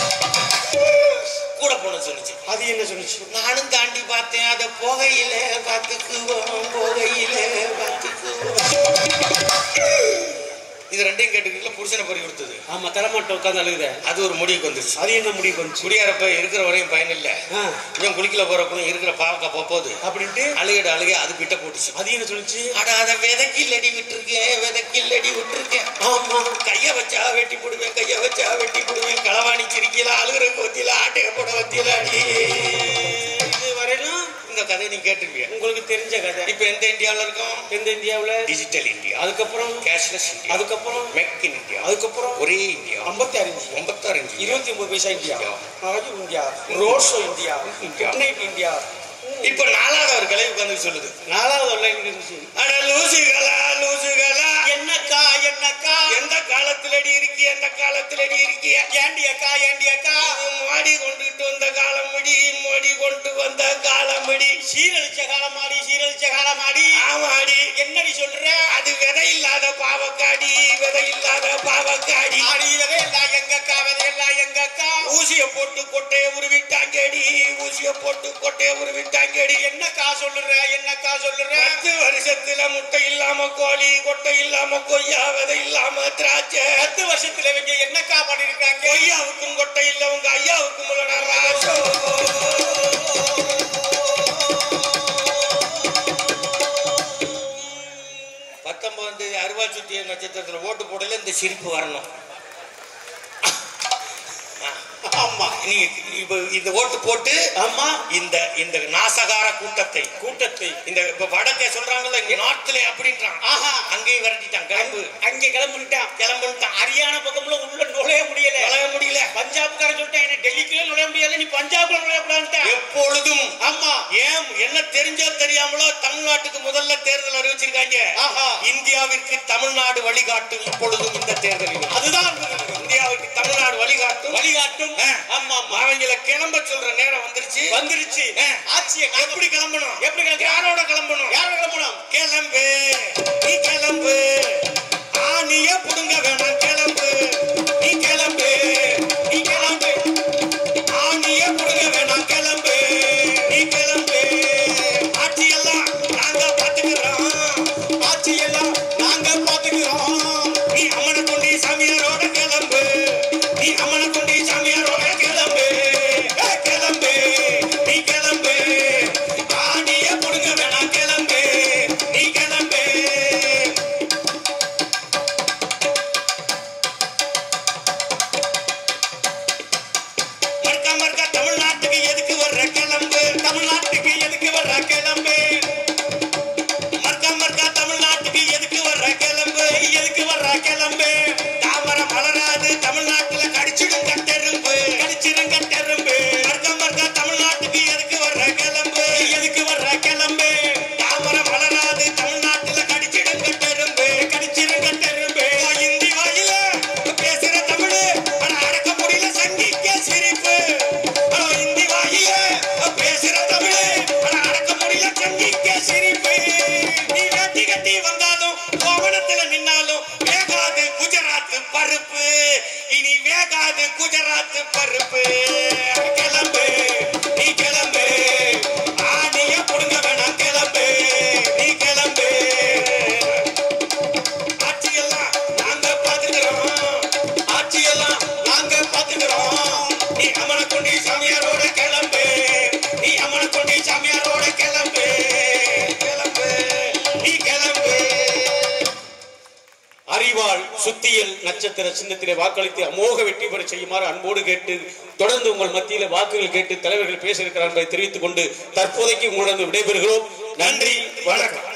கூட போன சொல்லுச்சு அது என்ன சொல்லுச்சு நானும் தாண்டி பார்த்தேன் அத போகையில பார்த்துக்குவோம் போகையில பார்த்துக்குவோம் இது ரெண்டையும் கேட்டுக்கிட்டு புருஷனை பறி கொடுத்தது ஆமா தலைமாட்ட உட்காந்து அழுகுத அது ஒரு முடிவுக்கு வந்துருச்சு அது என்ன முடிவு பண்ணுச்சு குடியாரப்ப இருக்கிற வரையும் பயன் இல்ல ஆ, இவன் குளிக்கல போறப்பனும் இருக்கிற பாவக்கா போகுது அப்படின்ட்டு அழுகட அழுகை அது கிட்ட போட்டுச்சு அது என்ன சொல்லுச்சு அட அத விதைக்கில்லடி விட்டுருக்கேன் விதைக்கில்லடி விட்டுருக்கேன் ஆமா கைய வச்சா வெட்டி போடுவேன் கைய வச்சா வெட்டி போடுவேன் களவாணி சிரிக்கல அழுகுற கொத்தியில ஆட்டைய போட வத்தியில அடி இது வரையிலும் இந்த கதையை நீ கேட்டிருப்பிய உங்களுக்கு தெரிஞ்ச கதை இப்ப எந்த இந்தியாவுல இருக்கோம் எந்த இந்தியாவுல டிஜிட்டல் இந்தியா அதுக்கப்புறம் கேஷ்லெஸ் இந்தியா அதுக்கப்புறம் மேக் இன் இந்தியா அதுக்கப்புறம் ஒரே இந்தியா ஐம்பத்தி ஆறு இந்தியா ஐம்பத்தாறு இந்தியா இருபத்தி ஒன்பது பைசா India India. Raju India road show India India. Good night India இப்ப நாலாவது ஒரு கலை உட்கார்ந்து சொல்லுது நாலாவது online இருந்துச்சு அட லூசுகளா லூசுகளா என்னக்கா என்னக்கா எந்த காலத்திலடி இருக்கிய எந்த காலத்திலடி இருக்கிய ஏண்டி அக்கா ஏண்டி அக்கா இது மாடி கொண்டுட்டு வந்த காலமுடி மோடி கொண்டு வந்த காலமுடி சீரழிச்ச காலமாடி சீரழிச்ச காலமாடி ஆமாடி என்னடி சொல்ற அது விதை இல்லாத பாவக்காடி விதை இல்லாத பாவக்காடி ஆடி விதையெல்லாம் எங்க அக்கா விதையெல்லாம் எங்க அக்கா ஊசிய போட்டு கொட்டைய உருவிட்டாங்கடி ஊசிய போட்டு கொட்டைய உருவிட்டாங்கடி என்னக்கா சொல்லுற என்னக்கா சொல்லுற பத்து வருஷத்துல முட்டை இல்லாம கோழி கொட்டை இல்லாம கொய்யா விதை இல்லாம திராட்சை பத்து வருஷத்துல இவங்க என்னக்கா பண்ணிருக்காங்க கொய்யாவுக்கும் கொட்டை இல்ல உங்க ஐயாவுக்கும் இல்லடா ராசோ பத்தொன்பதாம் தேதி அருவா சுத்திய நட்சத்திரத்துல ஓட்டு போடல இந்த சிரிப்பு வரணும் ஆமா நீங்க இப்ப இந்த ஓட்டு போட்டு ஆமா இந்த இந்த நாசகார கூட்டத்தை கூட்டத்தை இந்த இப்ப வடக்கே சொல்றாங்கல்ல இங்க நார்த்ல அப்படின்றான் ஆஹா அங்கேயும் விரட்டிட்டான் கிளம்பு அங்கே கிளம்பிட்டான் கிளம்புட்டான் ஹரியானா பக்கம்ல உள்ள நுழைய முடியல வளைய முடியல பஞ்சாப்காரன் சொல்லிட்டான் என்ன டெல்லிக்குள்ள நுழைய முடியல நீ பஞ்சாப்ல நுழைய கூடாதுட்டான் எப்பொழுதும் ஆமா ஏன் என்ன தெரிஞ்சோ தெரியாமலோ தமிழ்நாட்டுக்கு முதல்ல தேர்தல் அறிவிச்சிருக்காங்க ஆஹா இந்தியாவிற்கு தமிழ்நாடு வழிகாட்டும் இப்பொழுதும் இந்த தேர்தலில் அதுதான் இந்தியாவுக்கு தமிழ்நாடு வழிகாட்டும் வழிகாட்டும் ஆ. ஆமா ஆமா அவங்கள கிளம்ப சொல்ற நேரம் வந்துருச்சு வந்துருச்சு ஆ. ஆட்சியை எப்படி கிளம்பணும் எப்படி கிளம்பணும்? யாரோட கிளம்பணும் யார் கிளம்பணும் கிளம்பு நீ கிளம்பு ஆணிய புடுங்க வேணாம் கிளம்பு நீ கிளம்பு நீ கிளம்பு ஆணிய புடுங்க வேணாம் கிளம்பு நீ கிளம்பு ஆட்சியெல்லாம் நாங்க பாத்துக்கிறோம் ஆட்சியெல்லாம் நாங்க பாத்துக்கிறோம் நீ அம்மனை கொண்டு சாமியாரோட கிளம்பு நீ அம்மனை கொண்டு சாமியாரோட கிளம்பு ஏ, கிளம்பு நீ கிளம்பு ஆணிய புடுங்க வேணாம் கிளம்பு நீ கிளம்பு மறுக்க மறுக்க தமிழ்நாட்டுக்கு எதுக்கு வர்ற கிளம்பு தமிழ்நாட்டுக்கு எதுக்கு வர்ற கிளம்பு மறுக்க மறுக்க தமிழ்நாட்டுக்கு எதுக்கு வர்ற கிளம்பு எதுக்கு வர்ற கிளம்பு தாமரை மலராது தமிழ்நாட்டுல கடிச்சிடும் கட்டெரும்பு கடிச்சிடும் கட்ட பருப்பு கிளம்பு நீ கிளம்பு ஆணிய புடுங்க வேணாம் கிளம்பு நீ கிளம்பு ஆட்சியெல்லாம் நாங்க பாத்துக்கிறோம் ஆட்சியெல்லாம் நாங்க பாத்துக்கிறோம் நீ அமன கொண்டி சாமியாரோட கிளம்பு நீ அமன கொண்டி சாமியாரோட கிளம்பு கிளம்பு நீ கிளம்பு அறிவாள் சுத்தியல் நட்சத்திர சின்னத்திலே வாக்களித்து அமோக வெற்றி பெற செய்யுமாறு அன்போடு கேட்டு தொடர்ந்து உங்கள் மத்தியில் வாக்குகள் கேட்டு தலைவர்கள் பேச இருக்கிறார் என்பதை தெரிவித்துக் கொண்டு தற்போதைக்கு உங்களிடம் விடைபெறுகிறோம் நன்றி வணக்கம்